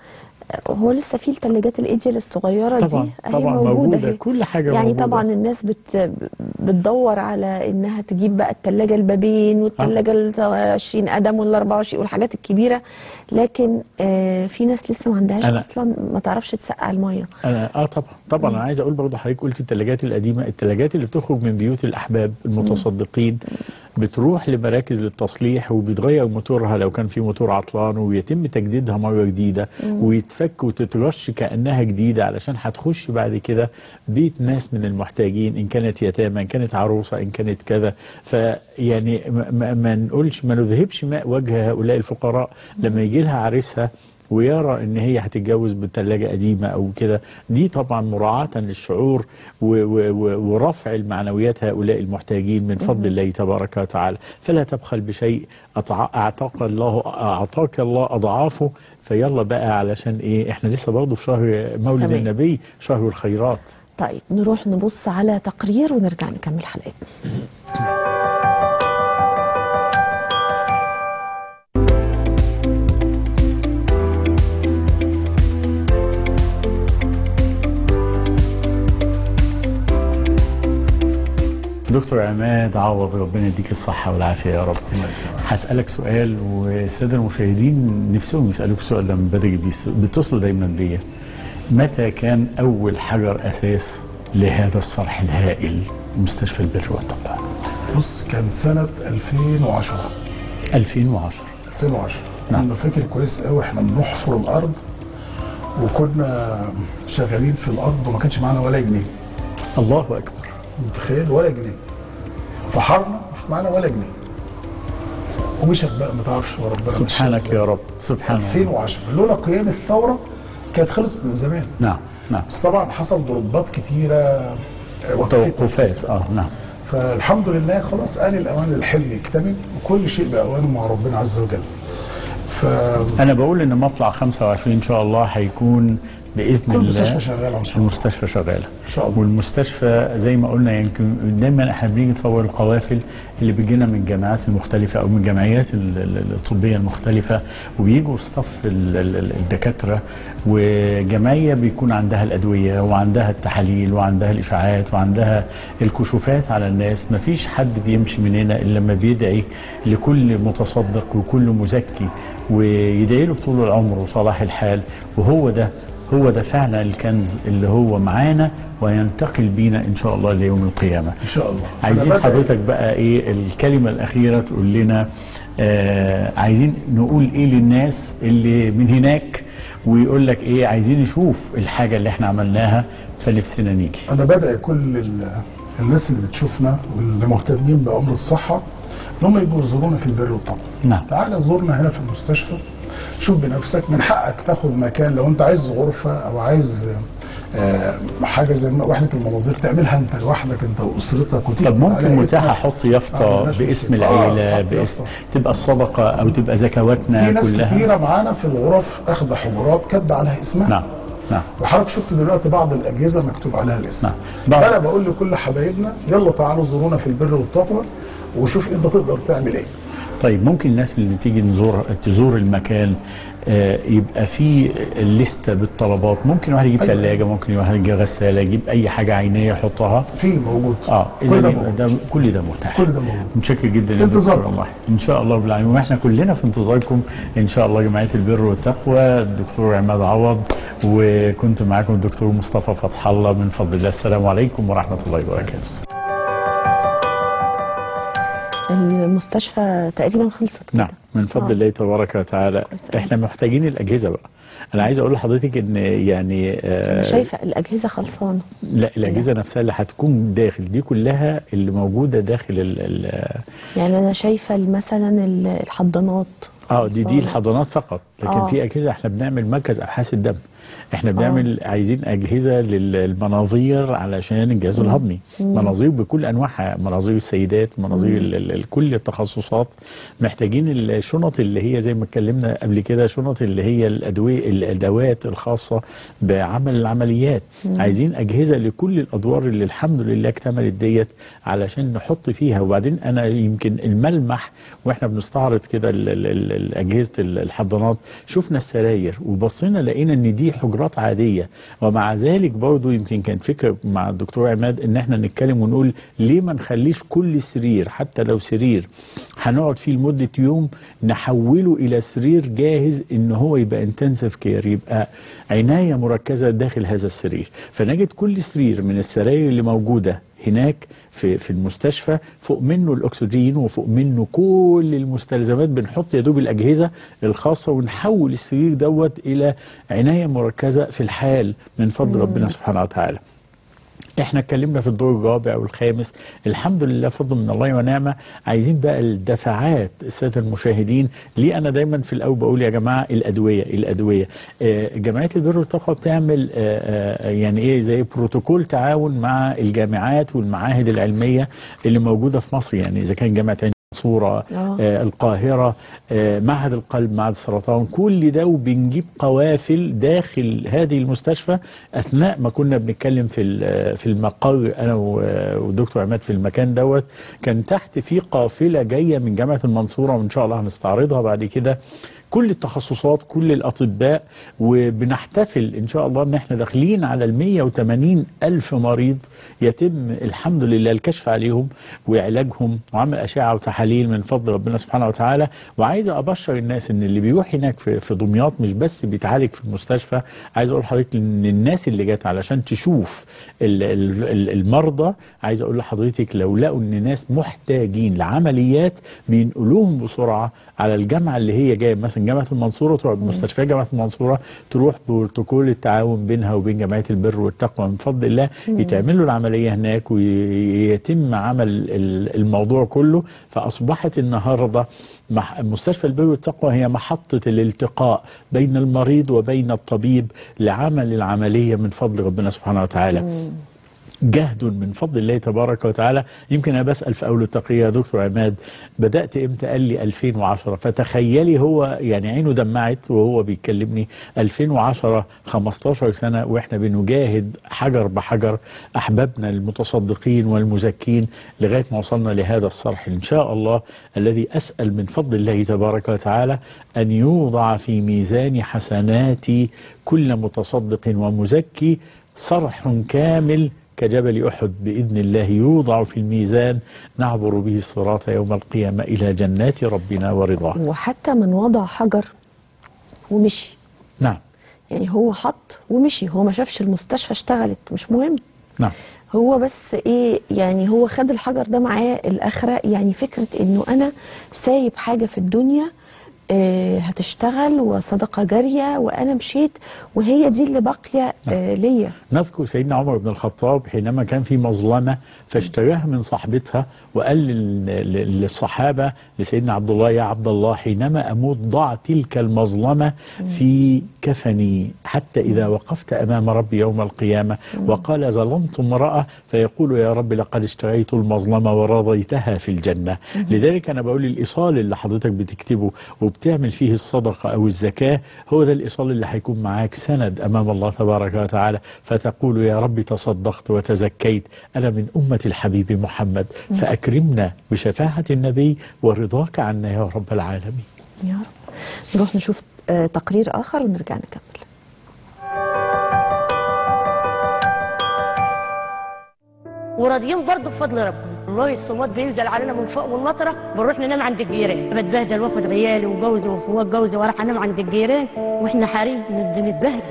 هو لسه في الثلاجات الايجل الصغيره طبعا دي أهي طبعا موجوده موجوده أهي. كل حاجه يعني موجودة. طبعا الناس بت بتدور على انها تجيب بقى الثلاجه البابين والثلاجه ال 20 قدم وال 24 والحاجات الكبيره لكن آه في ناس لسه ما عندهاش أنا- اصلا ما تعرفش تسقع الميه انا اه طبعا طبعا انا عايز اقول برضه حضرتك قلت الثلاجات القديمه الثلاجات اللي بتخرج من بيوت الاحباب المتصدقين بتروح لمراكز للتصليح وبيتغير موتورها لو كان في موتور عطلان ويتم تجديدها مره جديده ويتفك وتترش كانها جديده علشان هتخش بعد كده بيت ناس من المحتاجين ان كانت يتامى ان كانت عروسه ان كانت كذا فيعني ما, ما, ما نقولش ما نذهبش ماء وجه هؤلاء الفقراء لما يجي لها عريسها ويرى ان هي هتتجوز بثلاجه قديمه او كده دي طبعا مراعاه للشعور و و و ورفع المعنويات هؤلاء المحتاجين من فضل الله تبارك وتعالى فلا تبخل بشيء أطع- اعطاك الله اعطاك الله اضعافه فيلا بقى علشان ايه احنا لسه برضه في شهر مولد تمام. النبي شهر الخيرات طيب نروح نبص على تقرير ونرجع نكمل حلقتنا دكتور عماد عوض ربنا يديك الصحة والعافية يا رب هسألك سؤال والسادة المشاهدين نفسهم يسألوك السؤال ده من بدري بيس- بيتصلوا دايما بيا متى كان أول حجر أساس لهذا الصرح الهائل مستشفى البر والتقوى بص كان سنة 2010 2010 2010 نعم. انا فاكر كويس قوي احنا بنحفر الارض وكنا شغالين في الارض وما كانش معانا ولا جنيه الله أكبر متخيل ولا جنيه فحرنا مش معانا ولا جنيه ومشت بقى ما تعرفش وربنا مشاها سبحانك إزاي. يا رب سبحان الله 2010 لولا قيام الثوره كانت خلصت من زمان نعم نعم بس طبعا حصل ضربات كتيره آه، وقفتنا. توقفات اه نعم فالحمد لله خلاص آن الأوان الحلم يكتمل وكل شيء بأوانه مع ربنا عز وجل ف أنا بقول إن مطلع 25 إن شاء الله هيكون باذن كل الله مستشفى شغالة إن شاء الله. المستشفى شغاله إن شاء الله. والمستشفى زي ما قلنا يمكن دايما احنا بنيجي نصور القوافل اللي بيجينا من الجامعات المختلفه او من الجمعيات ال- ال- الطبيه المختلفه وبيجوا صف ال- ال- ال- الدكاتره وجمعيه بيكون عندها الادويه وعندها التحاليل وعندها الاشاعات وعندها الكشوفات على الناس ما فيش حد بيمشي من هنا الا لما بيدعي لكل متصدق وكل مزكي ويدعي له طول العمر وصلاح الحال وهو ده هو ده فعلا الكنز اللي هو معانا وينتقل بينا ان شاء الله ليوم القيامه ان شاء الله عايزين أنا بدأ- حضرتك بقى ايه الكلمه الاخيره تقول لنا آه عايزين نقول ايه للناس اللي من هناك ويقول لك ايه عايزين نشوف الحاجه اللي احنا عملناها فنفسنا نيجي انا بدعي كل ال- الناس اللي بتشوفنا واللي مهتمين بامر الصحه ان هم يجوا يزورونا في البر والتقوى نعم. تعالى زورنا هنا في المستشفى شوف بنفسك من حقك تاخد مكان لو انت عايز غرفه او عايز آه، حاجه زي ما- وحده المناظير تعملها انت لوحدك انت واسرتك وتكتب طب ممكن عليها متاح اسمك. احط آه، يافطه ملهاش باسم مشكلة. آه، العيله حط باسم يافطة. تبقى الصدقه او تبقى زكواتنا في ناس كلها كتيره معانا في الغرف اخذ حجرات كاتبه عليها اسمها نعم نعم وحضرتك شفت دلوقتي بعض الاجهزه مكتوب عليها الاسم نعم. بعض- فانا بقول لكل حبايبنا يلا تعالوا زورونا في البر والتقوى وشوف انت تقدر تعمل ايه طيب ممكن الناس اللي تيجي نزور تزور المكان آه، يبقى في الليسته بالطلبات ممكن واحد يجيب أيوة. ثلاجه ممكن واحد يجيب غساله يجيب اي حاجه عينيه يحطها في موجود اه كل اذا ده يبقى موجود. ده كل ده متاح كل ده موجود. متشكر جدا في يا دكتور انتظاركم. والله ان شاء الله رب العالمين واحنا كلنا في انتظاركم ان شاء الله جمعيه البر والتقوى الدكتور عماد عوض وكنت معاكم الدكتور مصطفى فتح الله من فضل الله السلام عليكم ورحمه الله وبركاته المستشفى تقريبا خلصت كده نعم من فضل آه. الله تبارك وتعالى كويس أوي. احنا محتاجين الاجهزه بقى انا عايز اقول لحضرتك ان يعني آه انا شايفه الاجهزه خلصانه لا الاجهزه نفسها اللي هتكون داخل دي كلها اللي موجوده داخل ال ال يعني انا شايفه مثلا ال- الحضانات اه دي دي خلصانة. الحضانات فقط لكن آه. في اجهزه احنا بنعمل مركز ابحاث الدم احنا بنعمل عايزين اجهزه للمناظير علشان الجهاز الهضمي مناظير بكل انواعها مناظير السيدات مناظير ال- ال- ال- كل التخصصات محتاجين الشنط اللي هي زي ما اتكلمنا قبل كده شنط اللي هي الادويه الادوات الخاصه بعمل العمليات عايزين اجهزه لكل الادوار اللي الحمد لله اكتملت ديت علشان نحط فيها وبعدين انا يمكن الملمح واحنا بنستعرض كده ال- ال- ال- ال- اجهزه ال- الحضانات شفنا السراير وبصينا لقينا ان دي حجرات عاديه ومع ذلك برضو يمكن كان فكره مع الدكتور عماد ان احنا نتكلم ونقول ليه ما نخليش كل سرير حتى لو سرير هنقعد فيه لمده يوم نحوله الى سرير جاهز ان هو يبقى انتنسيف كير يبقى عنايه مركزه داخل هذا السرير فنجد كل سرير من السراير اللي موجوده هناك في في المستشفى فوق منه الاكسجين وفوق منه كل المستلزمات بنحط يا دوب الاجهزه الخاصه ونحول السرير دوت الى عنايه مركزه في الحال من فضل ربنا سبحانه وتعالى. احنا اتكلمنا في الدور الرابع والخامس الحمد لله فضل من الله ونعمه عايزين بقى الدفعات الساده المشاهدين ليه انا دايما في الاول بقول يا جماعه الادويه الادويه آه، جمعيه البر والتقوى بتعمل آه، آه، يعني ايه زي بروتوكول تعاون مع الجامعات والمعاهد العلميه اللي موجوده في مصر يعني اذا كان جامعه عين صورة آه. آه القاهرة آه معهد القلب معهد السرطان كل ده وبنجيب قوافل داخل هذه المستشفى أثناء ما كنا بنتكلم في ال- في المقر أنا و- والدكتور عماد في المكان دوت كان تحت في قافلة جاية من جامعة المنصورة وإن شاء الله هنستعرضها بعد كده كل التخصصات كل الأطباء وبنحتفل إن شاء الله إن احنا داخلين على ال 180 ألف مريض يتم الحمد لله الكشف عليهم وعلاجهم وعمل أشعة وتحاليل من فضل ربنا سبحانه وتعالى وعايز أبشر الناس إن اللي بيروح هناك في, في دمياط مش بس بيتعالج في المستشفى عايز أقول لحضرتك إن الناس اللي جت علشان تشوف ال- ال- ال- المرضى عايز أقول لحضرتك لو لقوا إن ناس محتاجين لعمليات بينقلوهم بسرعة على الجامعة اللي هي جاية مثلا جامعة المنصورة تروح مستشفى جامعة المنصورة تروح بروتوكول التعاون بينها وبين جمعية البر والتقوى من فضل الله يتعملوا العملية هناك ويتم عمل ال- الموضوع كله فأصبحت النهاردة مح- مستشفى البر والتقوى هي محطة الالتقاء بين المريض وبين الطبيب لعمل العملية من فضل ربنا سبحانه وتعالى جهد من فضل الله تبارك وتعالى يمكن انا بسال في اول التقرير يا دكتور عماد بدات امتى قال لي 2010 فتخيلي هو يعني عينه دمعت وهو بيكلمني 2010 15 سنه واحنا بنجاهد حجر بحجر احبابنا المتصدقين والمزكين لغايه ما وصلنا لهذا الصرح ان شاء الله الذي اسال من فضل الله تبارك وتعالى ان يوضع في ميزان حسنات كل متصدق ومزكي صرح كامل كجبل أحد بإذن الله يوضع في الميزان نعبر به الصراط يوم القيامة إلى جنات ربنا ورضاه وحتى من وضع حجر ومشي نعم يعني هو حط ومشي هو ما شافش المستشفى اشتغلت مش مهم نعم هو بس ايه يعني هو خد الحجر ده معاه الاخره يعني فكره انه انا سايب حاجه في الدنيا آه هتشتغل وصدقه جاريه وانا مشيت وهي دي اللي باقيه آه ليا نذكر سيدنا عمر بن الخطاب حينما كان في مظلمة فاشتراها من صاحبتها وقال لل- لل- للصحابة لسيدنا عبد الله يا عبد الله حينما أموت ضع تلك المظلمة في كفني حتى إذا وقفت أمام ربي يوم القيامة وقال ظلمت امرأة فيقول يا رب لقد اشتريت المظلمة ورضيتها في الجنة لذلك أنا بقول الإيصال اللي حضرتك بتكتبه وبتعمل فيه الصدقة أو الزكاة هو ده الإيصال اللي هيكون معاك سند أمام الله تبارك وتعالى فتقول يا رب تصدقت وتزكيت أنا من أمة الحبيب محمد فأكرمنا بشفاعة النبي ورضاك عنا يا رب العالمين يا رب نروح نشوف آه تقرير اخر ونرجع نكمل وراضيين برضه بفضل ربنا والله الصمات بينزل علينا من فوق والمطره بنروح ننام عند الجيران بتبهدل واخد عيالي وجوزي وفوق جوزي وراح انام عند الجيران واحنا حريم بنتبهدل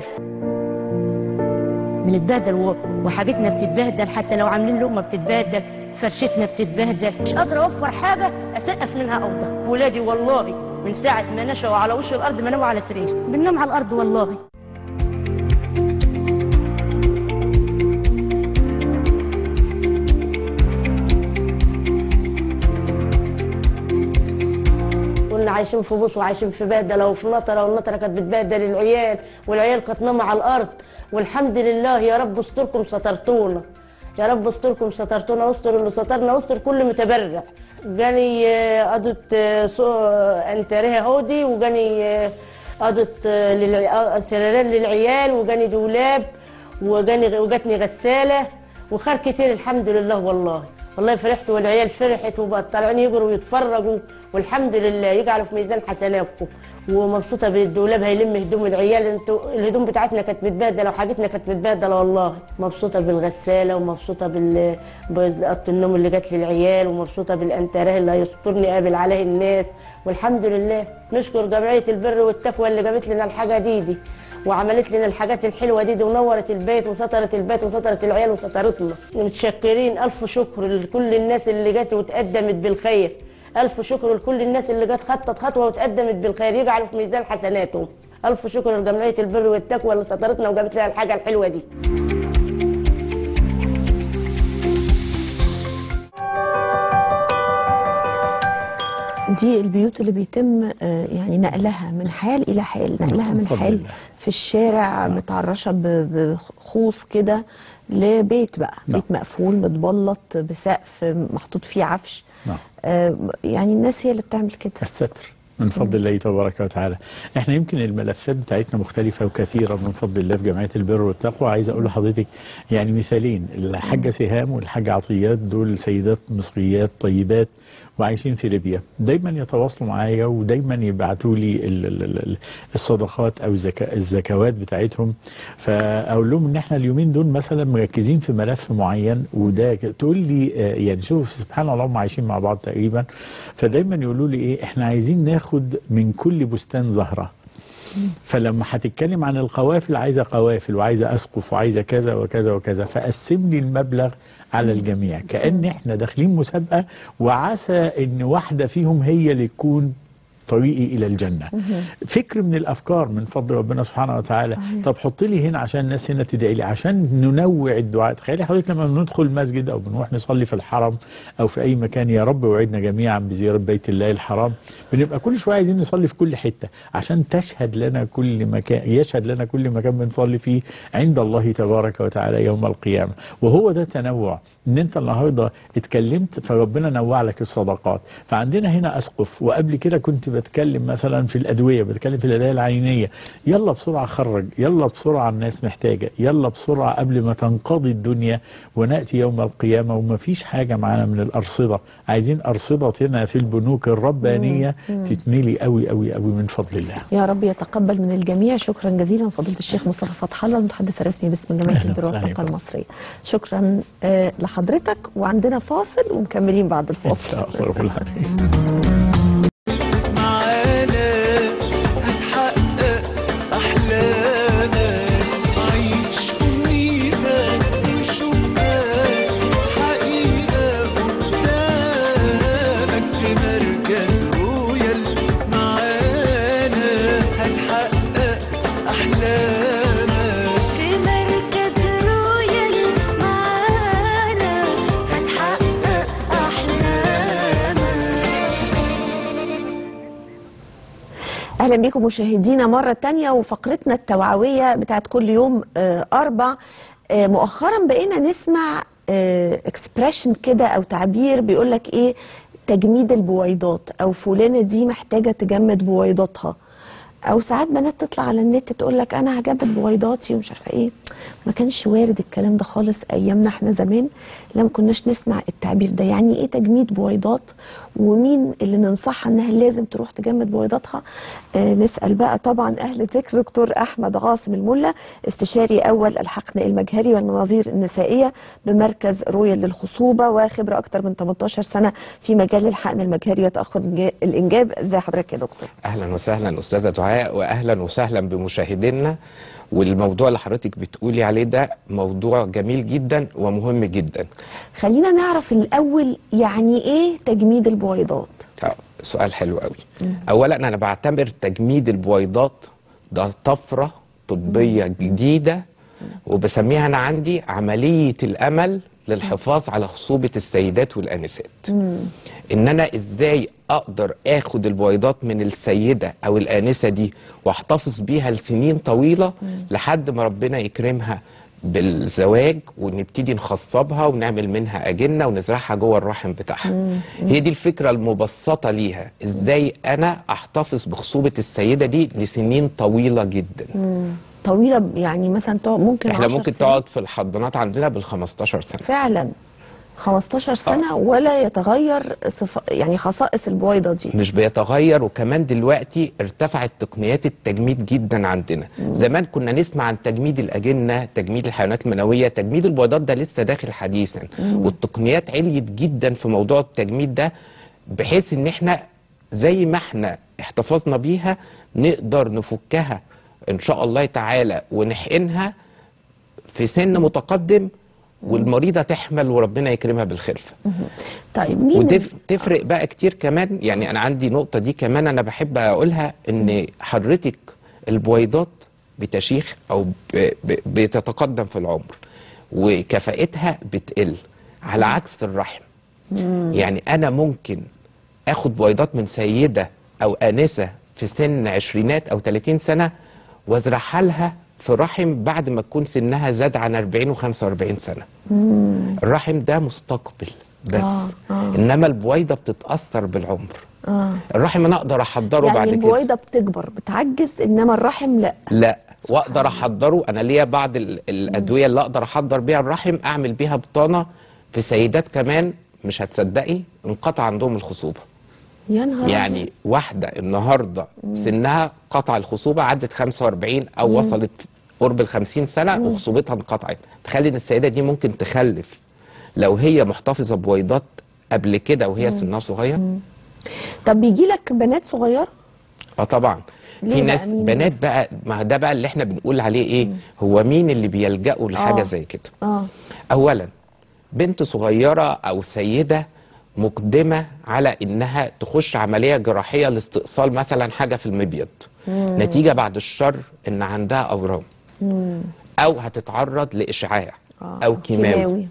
بنتبهدل و- وحاجتنا بتتبهدل حتى لو عاملين لقمه بتتبهدل فرشتنا بتتبهدل مش قادره اوفر حاجه اسقف منها اوضه ولادي والله من ساعه ما نشأوا على وش الارض ما ناموا على سرير بننام على الارض والله كنا عايشين في بوص وعايشين في بهدله وفي نطره والنطره كانت بتبهدل العيال والعيال كانت نايمه على الارض والحمد لله يا رب استركم سترتونا يا رب استركم سترتونا واستر اللي سترنا واستر كل متبرع جاني آه، قضة آه، سو- آه، انتريه هودي وجاني آه، قضة آه، للع- آه، سريرين للعيال وجاني دولاب وجاني وجاتني غساله وخير كتير الحمد لله والله والله فرحت والعيال فرحت وبقت طالعين يجروا ويتفرجوا والحمد لله يجعلوا في ميزان حسناتكم ومبسوطه بالدولاب هيلم هدوم العيال انتوا الهدوم بتاعتنا كانت متبهدله وحاجتنا كانت متبهدله والله مبسوطه بالغساله ومبسوطه بال بأوضة النوم اللي جت للعيال ومبسوطه بالانتراه اللي هيسترني قابل عليه الناس والحمد لله نشكر جمعيه البر والتقوى اللي جابت لنا الحاجه دي دي وعملت لنا الحاجات الحلوه دي, دي ونورت البيت وسترت البيت وسترت العيال وسترتنا متشكرين الف شكر لكل الناس اللي جت وتقدمت بالخير الف شكر لكل الناس اللي جت خطت خطوه وتقدمت بالخير يجعلوا في ميزان حسناتهم الف شكر لجمعيه البر والتقوى اللي سترتنا وجابت لنا الحاجه الحلوه دي دي البيوت اللي بيتم آه، يعني نقلها من حال الى حال نقلها من بفضل حال الله. في الشارع متعرشه ب- بخوص كده لبيت بقى نعم. بيت مقفول متبلط بسقف محطوط فيه عفش نعم. آه، يعني الناس هي اللي بتعمل كده الستر من فضل الله تبارك وتعالى احنا يمكن الملفات بتاعتنا مختلفة وكثيرة من فضل الله في جمعية البر والتقوى عايز اقول لحضرتك يعني مثالين الحاجة سهام والحاجة عطيات دول سيدات مصريات طيبات وعايشين في ليبيا دايما يتواصلوا معايا ودايما يبعتوا لي ال- ال- ال- الصدقات او الزكا الزكوات بتاعتهم فاقول لهم ان احنا اليومين دول مثلا مركزين في ملف معين وده ك- تقول لي آه، يعني شوف سبحان الله هم عايشين مع بعض تقريبا فدايما يقولوا لي ايه احنا عايزين ناخد من كل بستان زهره فلما هتتكلم عن القوافل عايزه قوافل وعايزه اسقف وعايزه كذا وكذا وكذا فقسم لي المبلغ على الجميع كان احنا داخلين مسابقه وعسى ان واحده فيهم هي اللي تكون طريقي الى الجنه فكر من الافكار من فضل ربنا سبحانه وتعالى صحيح. طب حط لي هنا عشان الناس هنا تدعي لي عشان ننوع الدعاء تخيلي حضرتك لما بندخل المسجد او بنروح نصلي في الحرم او في اي مكان يا رب وعدنا جميعا بزياره بيت الله الحرام بنبقى كل شويه عايزين نصلي في كل حته عشان تشهد لنا كل مكان يشهد لنا كل مكان بنصلي فيه عند الله تبارك وتعالى يوم القيامه وهو ده تنوع ان انت النهارده اتكلمت فربنا نوع لك الصدقات فعندنا هنا اسقف وقبل كده كنت بتكلم مثلا في الادويه بتكلم في الادويه العينيه يلا بسرعه خرج يلا بسرعه الناس محتاجه يلا بسرعه قبل ما تنقضي الدنيا وناتي يوم القيامه وما فيش حاجه معانا من الارصده عايزين ارصدتنا في البنوك الربانيه تتملي قوي قوي قوي من فضل الله يا رب يتقبل من الجميع شكرا جزيلا فضيله الشيخ مصطفى فتح الله المتحدث الرسمي باسم جمعيه أهلاً البر وسهلاً والطاقه بكم. المصريه شكرا آه لحضرتك وعندنا فاصل ومكملين بعد ان الفاصل شاء الله رب العالمين معانا هتحقق أحلامك عيش أمنيتك وشوفها حقيقة قدامك في مركز رويال معانا هتحقق أحلامك في مركز رويال معانا هتحقق أحلامك اهلا بكم مشاهدينا مره تانية وفقرتنا التوعويه بتاعت كل يوم آه اربع آه مؤخرا بقينا نسمع اكسبريشن كده او تعبير بيقول لك ايه تجميد البويضات او فلانه دي محتاجه تجمد بويضاتها او ساعات بنات تطلع على النت تقول لك انا هجمد بويضاتي ومش عارفه ايه ما كانش وارد الكلام ده خالص ايامنا احنا زمان لما كناش نسمع التعبير ده يعني ايه تجميد بويضات ومين اللي ننصحها انها لازم تروح تجمد بويضاتها آه نسال بقى طبعا اهل ذكر دكتور احمد عاصم الملا استشاري اول الحقن المجهري والمناظير النسائيه بمركز رويال للخصوبه وخبره اكثر من 18 سنه في مجال الحقن المجهري وتاخر الإنجا- الانجاب ازي حضرتك يا دكتور اهلا وسهلا استاذه دعاء واهلا وسهلا بمشاهدينا والموضوع اللي حضرتك بتقولي عليه ده موضوع جميل جدا ومهم جدا خلينا نعرف الاول يعني ايه تجميد البويضات آه، سؤال حلو قوي اولا انا بعتبر تجميد البويضات ده طفره طبيه جديده وبسميها انا عندي عمليه الامل للحفاظ على خصوبه السيدات والانسات ان انا ازاي اقدر اخد البويضات من السيده او الانسه دي واحتفظ بيها لسنين طويله لحد ما ربنا يكرمها بالزواج ونبتدي نخصبها ونعمل منها اجنه ونزرعها جوه الرحم بتاعها هي دي الفكره المبسطه ليها ازاي انا احتفظ بخصوبه السيده دي لسنين طويله جدا طويله يعني مثلا تقعد ممكن احنا 10 ممكن سنين. تقعد في الحضانات عندنا بال 15 سنه فعلا 15 سنه ولا يتغير صف... يعني خصائص البويضه دي مش بيتغير وكمان دلوقتي ارتفعت تقنيات التجميد جدا عندنا زمان كنا نسمع عن تجميد الأجنة تجميد الحيوانات المنوية تجميد البويضات ده لسه داخل حديثا والتقنيات عليت جدا في موضوع التجميد ده بحيث ان احنا زي ما احنا احتفظنا بيها نقدر نفكها ان شاء الله تعالى ونحقنها في سن متقدم والمريضة تحمل وربنا يكرمها بالخلفة طيب مين وتفرق بقى كتير كمان يعني انا عندي نقطه دي كمان انا بحب اقولها ان حضرتك البويضات بتشيخ او ب- ب- بتتقدم في العمر وكفاءتها بتقل على عكس الرحم يعني انا ممكن اخد بويضات من سيده او انسه في سن عشرينات او 30 سنه وازرعها لها في رحم بعد ما تكون سنها زاد عن 40 و45 سنه الرحم ده مستقبل بس آه، آه. انما البويضه بتتاثر بالعمر آه. الرحم انا اقدر احضره يعني بعد كده البويضه بتكبر بتعجز انما الرحم لا لا واقدر احضره انا ليا بعض ال- الادويه اللي اقدر احضر بيها الرحم اعمل بيها بطانه في سيدات كمان مش هتصدقي انقطع عندهم الخصوبه يا نهار يعني واحده النهارده سنها قطع الخصوبه عدت 45 او وصلت قرب ال 50 سنه وخصوبتها انقطعت تخيلي ان السيده دي ممكن تخلف لو هي محتفظه بويضات قبل كده وهي سنها صغير طب بيجي لك بنات صغيره اه طبعا ليه في بقى ناس مين؟ بنات بقى ما ده بقى اللي احنا بنقول عليه ايه هو مين اللي بيلجأوا لحاجه آه. زي كده اه اولا بنت صغيره او سيده مقدمه على انها تخش عمليه جراحيه لاستئصال مثلا حاجه في المبيض نتيجه بعد الشر ان عندها اورام او هتتعرض لاشعاع او كيماوي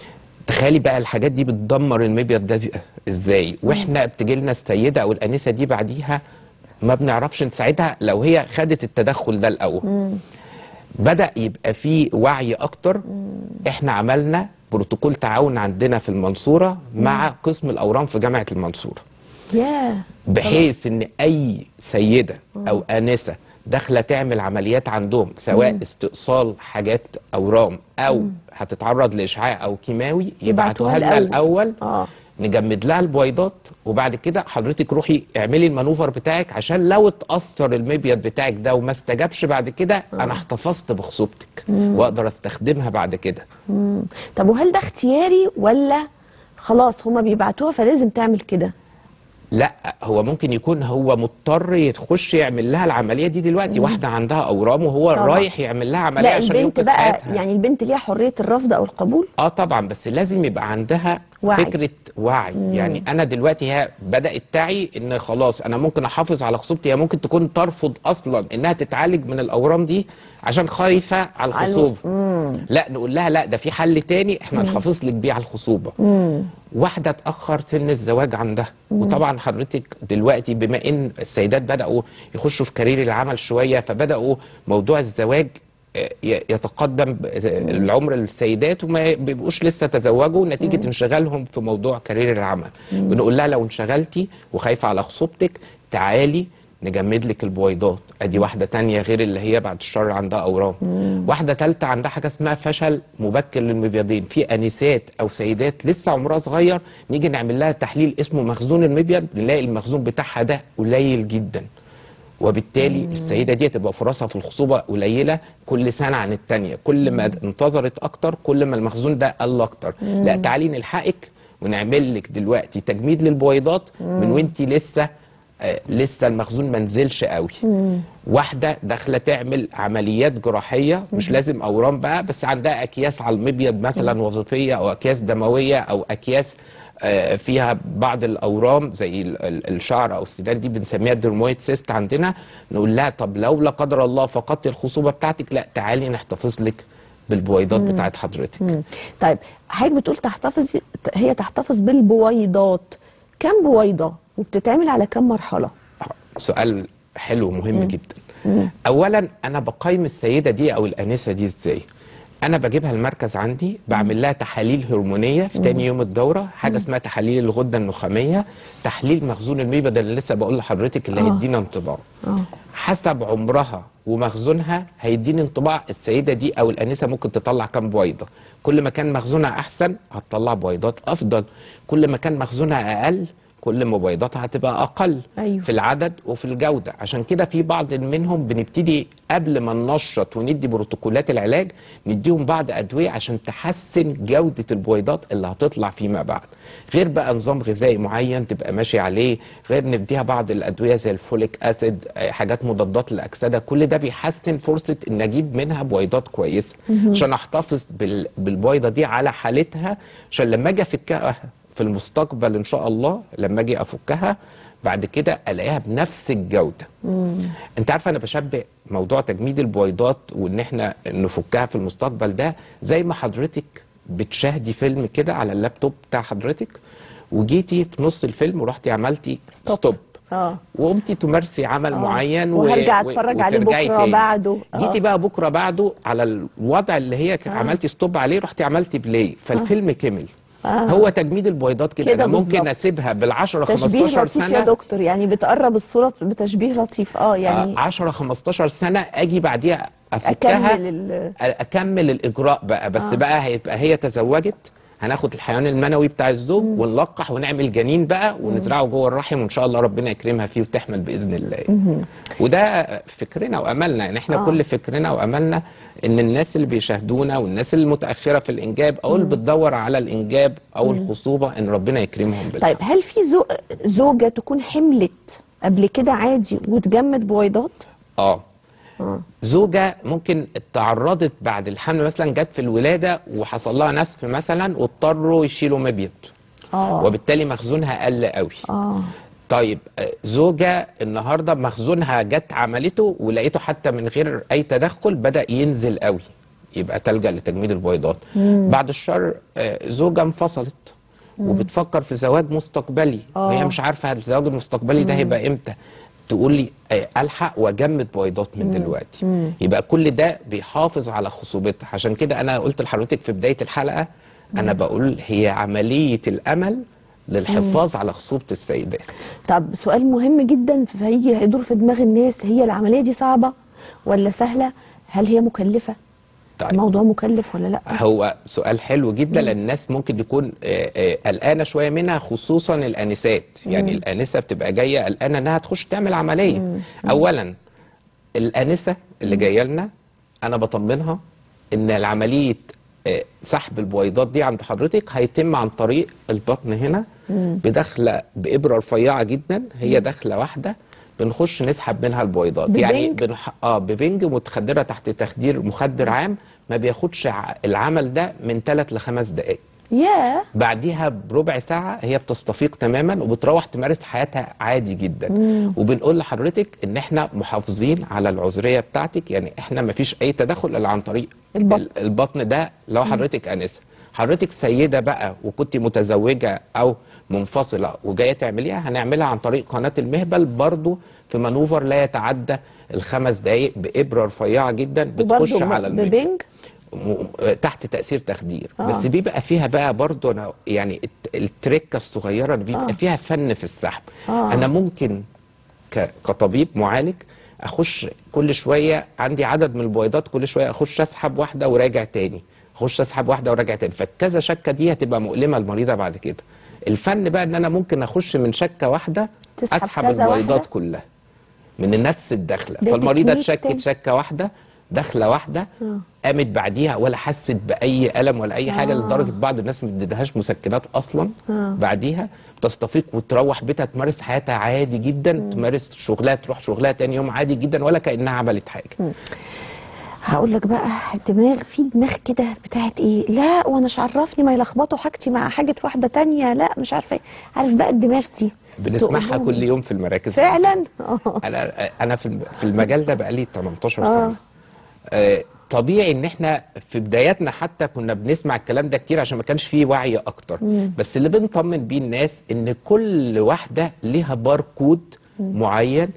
تخيلي بقى الحاجات دي بتدمر المبيض ده دي- ازاي واحنا بتجي لنا السيده او الانسه دي بعديها ما بنعرفش نساعدها لو هي خدت التدخل ده الاول بدا يبقى في وعي اكتر احنا عملنا بروتوكول تعاون عندنا في المنصوره مع قسم الاورام في جامعه المنصوره ياه بحيث ان اي سيده او انسه داخله تعمل عمليات عندهم سواء استئصال حاجات اورام او هتتعرض لاشعاع او كيماوي يبعتوها يبعتوها لنا الأول. الاول اه نجمد لها البويضات وبعد كده حضرتك روحي اعملي المانوفر بتاعك عشان لو اتاثر المبيض بتاعك ده وما استجابش بعد كده انا احتفظت بخصوبتك واقدر استخدمها بعد كده طب وهل ده اختياري ولا خلاص هما بيبعتوها فلازم تعمل كده لا هو ممكن يكون هو مضطر يخش يعمل لها العمليه دي دلوقتي واحده عندها اورام وهو طبعا. رايح يعمل لها عمليه لا عشان البنت ينقذ بقى حياتها يعني البنت ليها حريه الرفض او القبول اه طبعا بس لازم يبقى عندها وعي. فكره وعي يعني انا دلوقتي هي بدات تعي ان خلاص انا ممكن احافظ على خصوبتي هي ممكن تكون ترفض اصلا انها تتعالج من الاورام دي عشان خايفه على على- الخصوبه لا نقول لها لا ده في حل تاني احنا نحافظ لك بيه على الخصوبه واحده اتاخر سن الزواج عندها وطبعا حضرتك دلوقتي بما ان السيدات بداوا يخشوا في كارير العمل شويه فبداوا موضوع الزواج آه، ي- يتقدم ب- العمر السيدات وما بيبقوش لسه تزوجوا نتيجه انشغالهم في موضوع كارير العمل بنقول لها لو انشغلتي وخايفه على خصوبتك تعالي نجمد لك البويضات ادي واحده تانية غير اللي هي بعد الشر عندها اورام واحده ثالثه عندها حاجه اسمها فشل مبكر للمبيضين في انسات او سيدات لسه عمرها صغير نيجي نعمل لها تحليل اسمه مخزون المبيض نلاقي المخزون بتاعها ده قليل جدا وبالتالي السيده دي تبقى فرصها في الخصوبه قليله كل سنه عن الثانيه كل ما انتظرت اكتر كل ما المخزون ده قل اكتر لا تعالي نلحقك ونعمل لك دلوقتي تجميد للبويضات من وانت لسه آه لسه المخزون ما نزلش قوي واحده داخله تعمل عمليات جراحيه مش لازم اورام بقى بس عندها اكياس على المبيض مثلا وظيفيه او اكياس دمويه او اكياس آه، فيها بعض الاورام زي ال- ال- الشعر او السنان دي بنسميها الدرمويد سيست عندنا نقول لها طب لو لا قدر الله فقدت الخصوبه بتاعتك لا تعالي نحتفظ لك بالبويضات بتاعت حضرتك مم. طيب حضرتك بتقول تحتفظ هي تحتفظ بالبويضات كم بويضه وبتتعمل على كم مرحله سؤال حلو ومهم جدا اولا انا بقيم السيده دي او الانسه دي ازاي انا بجيبها المركز عندي بعمل لها تحاليل هرمونيه في تاني يوم الدوره حاجه اسمها تحاليل الغده النخاميه تحليل مخزون الميبد اللي لسه بقول لحضرتك اللي آه. هيدينا انطباع حسب عمرها ومخزونها هيديني انطباع السيده دي او الانسه ممكن تطلع كام بويضه كل ما كان مخزونها احسن هتطلع بويضات افضل كل ما كان مخزونها اقل كل ما بويضاتها هتبقى اقل أيوة. في العدد وفي الجوده عشان كده في بعض منهم بنبتدي قبل ما ننشط وندي بروتوكولات العلاج نديهم بعض ادويه عشان تحسن جوده البويضات اللي هتطلع فيما بعد غير بقى نظام غذائي معين تبقى ماشي عليه غير نديها بعض الادويه زي الفوليك اسيد آه، حاجات مضادات للاكسده كل ده بيحسن فرصه ان اجيب منها بويضات كويسه عشان احتفظ بال- بالبويضه دي على حالتها عشان لما اجي افكها في المستقبل ان شاء الله لما اجي افكها بعد كده الاقيها بنفس الجوده انت عارفه انا بشبه موضوع تجميد البويضات وان احنا نفكها في المستقبل ده زي ما حضرتك بتشاهدي فيلم كده على اللابتوب بتاع حضرتك وجيتي في نص الفيلم ورحتي عملتي ستوب. ستوب اه وقمتي تمارسي عمل معين و- وهرجع و- أتفرج عليه وترجعي بكرة تاني. بعده. آه. جيتي بقى بكره بعده على الوضع اللي هي ك- عملتي ستوب عليه رحتي عملتي بلاي فالفيلم كمل هو تجميد البويضات كده, كده انا ممكن بالظبط. اسيبها بال10 تشبيه 15 لطيف يا سنه دكتور يعني بتقرب الصوره بتشبيه لطيف اه يعني 10 15 سنه اجي بعديها افكها اكمل ال- اكمل الاجراء بقى بس آه. بقى هيبقى هي تزوجت هناخد الحيوان المنوي بتاع الزوج ونلقح ونعمل جنين بقى ونزرعه جوه الرحم وان شاء الله ربنا يكرمها فيه وتحمل باذن الله وده فكرنا واملنا يعني احنا آه. آه. كل فكرنا واملنا ان الناس اللي بيشاهدونا والناس المتاخره في الانجاب او اللي بتدور على الانجاب او الخصوبه ان ربنا يكرمهم بالله طيب هل في زو... زوجه تكون حملت قبل كده عادي وتجمد بويضات اه زوجة ممكن تعرضت بعد الحمل مثلا جت في الولادة وحصل لها نسف مثلا واضطروا يشيلوا مبيض آه. وبالتالي مخزونها قل قوي اه طيب آه، زوجة النهاردة مخزونها جت عملته ولقيته حتى من غير أي تدخل بدأ ينزل قوي يبقى تلجأ لتجميد البويضات بعد الشر آه، زوجة انفصلت وبتفكر في زواج مستقبلي وهي مش عارفة الزواج المستقبلي ده هيبقى امتى تقول لي آه، الحق واجمد بويضات من دلوقتي يبقى كل ده بيحافظ على خصوبتها عشان كده انا قلت لحضرتك في بدايه الحلقه انا بقول هي عمليه الامل للحفاظ على خصوبه السيدات طب سؤال مهم جدا فهيجي هيدور في دماغ الناس هي العمليه دي صعبه ولا سهله هل هي مكلفه طيب الموضوع مكلف ولا لا هو سؤال حلو جدا لان الناس ممكن يكون آه، آه، قلقانه شويه منها خصوصا الانسات يعني الانسه بتبقى جايه قلقانه انها تخش تعمل عمليه اولا الانسه اللي جايه لنا انا بطمنها ان العمليه آه، سحب البويضات دي عند حضرتك هيتم عن طريق البطن هنا بدخله بابره رفيعه جدا هي دخله واحده بنخش نسحب منها البويضات يعني ببنج؟ بنح... اه ببنج متخدره تحت تخدير مخدر عام ما بياخدش ع- العمل ده من ثلاث لخمس دقائق ياه بعديها بربع ساعة هي بتستفيق تماما وبتروح تمارس حياتها عادي جدا وبنقول لحضرتك ان احنا محافظين على العذرية بتاعتك يعني احنا ما فيش اي تدخل الا عن طريق البطن. ال- البطن ده لو حضرتك انسة حضرتك سيدة بقى وكنت متزوجة او منفصلة وجاية تعمليها هنعملها عن طريق قناة المهبل برضو في مانوفر لا يتعدى الخمس دقايق بإبرة رفيعة جدا بتخش وبرضه على المهبل ببنج م- تحت تاثير تخدير آه. آه. بس بيبقى فيها بقى برضو انا يعني الت- التركه الصغيره اللي بيبقى آه. آه. فيها فن في السحب آه. آه. انا ممكن ك- كطبيب معالج اخش كل شويه عندي عدد من البويضات كل شويه اخش اسحب واحده وراجع تاني اخش اسحب واحده وراجع تاني فالكذا شكه دي هتبقى مؤلمه للمريضه بعد كده الفن بقى ان انا ممكن اخش من شكه واحده تسحب اسحب كذا البويضات واحدة؟ كلها من نفس الدخله ده فالمريضه تكنيك تاني. اتشكت شكه واحده دخله واحده قامت بعديها ولا حست باي الم ولا اي حاجه آه. لدرجه بعض الناس ما بتديهاش مسكنات اصلا آه. بعديها بتستفيق وتروح بيتها تمارس حياتها عادي جدا تمارس شغلها تروح شغلها تاني يوم عادي جدا ولا كانها عملت حاجه هقول لك بقى الدماغ في دماغ كده بتاعت ايه لا وانا مش عرفني ما يلخبطوا حاجتي مع حاجه واحده تانية لا مش عارفه ايه عارف بقى الدماغ دي بنسمعها تقول لهم كل يوم في المراكز فعلا اه انا انا في الم- في المجال ده بقالي 18 آه. سنه آه، طبيعي ان احنا في بداياتنا حتى كنا بنسمع الكلام ده كتير عشان ما كانش فيه وعي اكتر بس اللي بنطمن بيه الناس ان كل واحده ليها باركود معين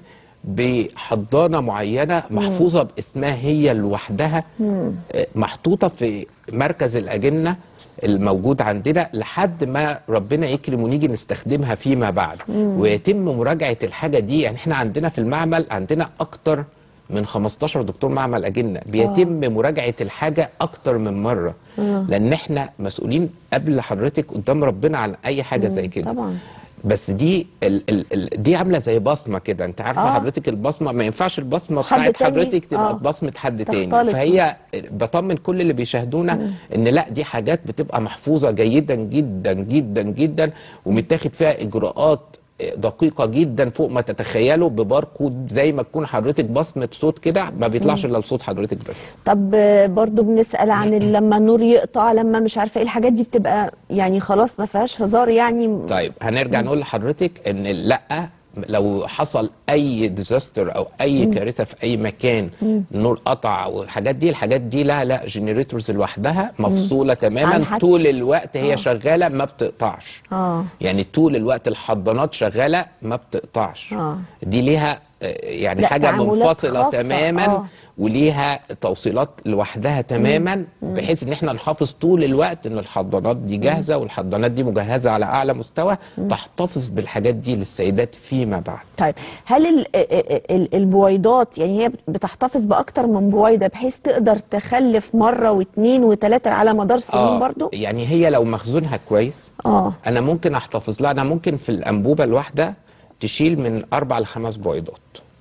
بحضانه معينه محفوظه باسمها هي لوحدها آه، محطوطه في مركز الاجنه الموجود عندنا لحد ما ربنا يكرم ونيجي نستخدمها فيما بعد ويتم مراجعه الحاجه دي يعني احنا عندنا في المعمل عندنا اكتر من 15 دكتور معمل اجنه بيتم مراجعه الحاجه اكتر من مره لان احنا مسؤولين قبل حضرتك قدام ربنا عن اي حاجه زي كده طبعا بس دي ال ال ال دي عامله زي بصمه كده انت عارفه آه. آه. حضرتك البصمه ما ينفعش البصمه حد بتاعت تاني، حضرتك تبقى آه. آه. بصمه حد تاني تختلط. فهي بطمن كل اللي بيشاهدونا ان لا دي حاجات بتبقى محفوظه جيدا جدا جدا جدا ومتاخد فيها اجراءات دقيقة جدا فوق ما تتخيلوا بباركود زي ما تكون حضرتك بصمة صوت كده ما بيطلعش الا لصوت حضرتك بس طب آه، برضو بنسأل عن ال- لما النور يقطع لما مش عارفة ايه الحاجات دي بتبقى يعني خلاص ما فيهاش هزار يعني طيب هنرجع نقول لحضرتك ان لا لو حصل اي ديزاستر او اي كارثه في اي مكان النور قطع والحاجات دي الحاجات دي لا لا جنريتورز لوحدها مفصوله عن تماما حد- طول الوقت هي شغاله ما بتقطعش اه يعني طول الوقت الحضانات شغاله ما بتقطعش آه. دي ليها آه، يعني لا، حاجه تعاملات منفصله خاصة، تماما آه. وليها توصيلات لوحدها تماما بحيث ان احنا نحافظ طول الوقت ان الحضانات دي جاهزه والحضانات دي مجهزه على اعلى مستوى تحتفظ بالحاجات دي للسيدات فيما بعد طيب هل ال ال ال البويضات يعني هي بتحتفظ باكتر من بويضه بحيث تقدر تخلف مره واثنين وثلاثه على مدار سنين برضو يعني هي لو مخزونها كويس اه انا ممكن احتفظ لها انا ممكن في الانبوبه الواحده تشيل من اربع لخمس بويضات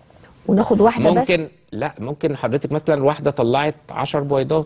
وناخد واحده ممكن بس لا ممكن حضرتك مثلا واحده طلعت 10 بويضات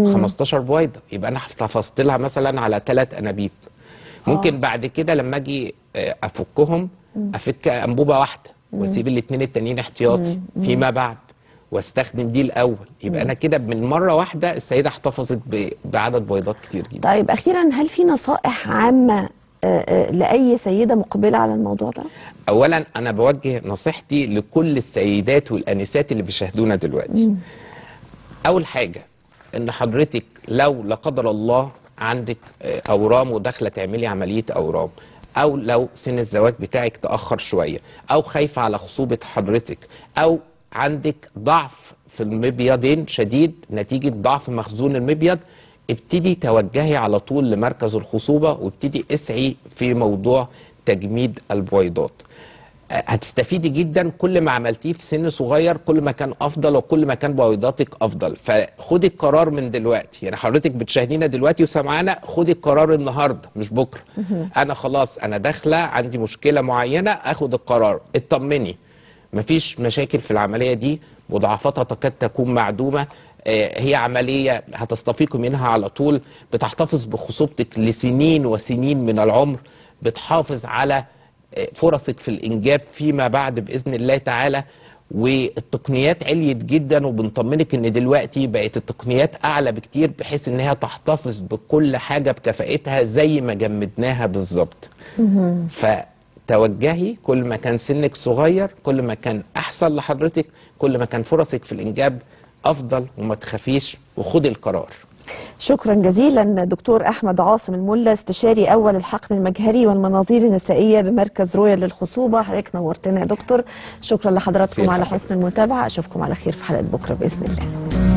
15 بويضه يبقى انا احتفظت لها مثلا على ثلاث انابيب ممكن بعد كده لما اجي آه، افكهم افك انبوبه واحده واسيب الاثنين التانيين احتياطي فيما بعد واستخدم دي الاول يبقى انا كده من مره واحده السيده احتفظت ب- بعدد بويضات كتير جدا طيب اخيرا هل في نصائح عامه آه، آه، لاي سيده مقبله على الموضوع ده اولا انا بوجه نصيحتي لكل السيدات والانسات اللي بيشاهدونا دلوقتي اول حاجه ان حضرتك لو لا قدر الله عندك آه، اورام وداخله تعملي عمليه اورام او لو سن الزواج بتاعك تاخر شويه او خايفه على خصوبه حضرتك او عندك ضعف في المبيضين شديد نتيجه ضعف مخزون المبيض ابتدي توجهي على طول لمركز الخصوبه وابتدي اسعي في موضوع تجميد البويضات هتستفيدي جدا كل ما عملتيه في سن صغير كل ما كان افضل وكل ما كان بويضاتك افضل فخدي القرار من دلوقتي يعني حضرتك بتشاهدينا دلوقتي وسامعانا خدي القرار النهارده مش بكره انا خلاص انا داخله عندي مشكله معينه اخد القرار اطمني مفيش مشاكل في العمليه دي مضاعفاتها تكاد تكون معدومه آه، هي عمليه هتستفيقي منها على طول بتحتفظ بخصوبتك لسنين وسنين من العمر بتحافظ على فرصك في الانجاب فيما بعد باذن الله تعالى والتقنيات عليت جدا وبنطمنك ان دلوقتي بقت التقنيات اعلى بكتير بحيث انها تحتفظ بكل حاجه بكفاءتها زي ما جمدناها بالظبط فتوجهي كل ما كان سنك صغير كل ما كان احسن لحضرتك كل ما كان فرصك في الانجاب افضل وما تخافيش وخدي القرار شكرا جزيلا دكتور احمد عاصم الملا استشاري اول الحقن المجهري والمناظير النسائيه بمركز رويال للخصوبه حضرتك نورتنا يا دكتور شكرا لحضراتكم ميرسي على لحضرتك. حسن المتابعه اشوفكم على خير في حلقه بكره باذن الله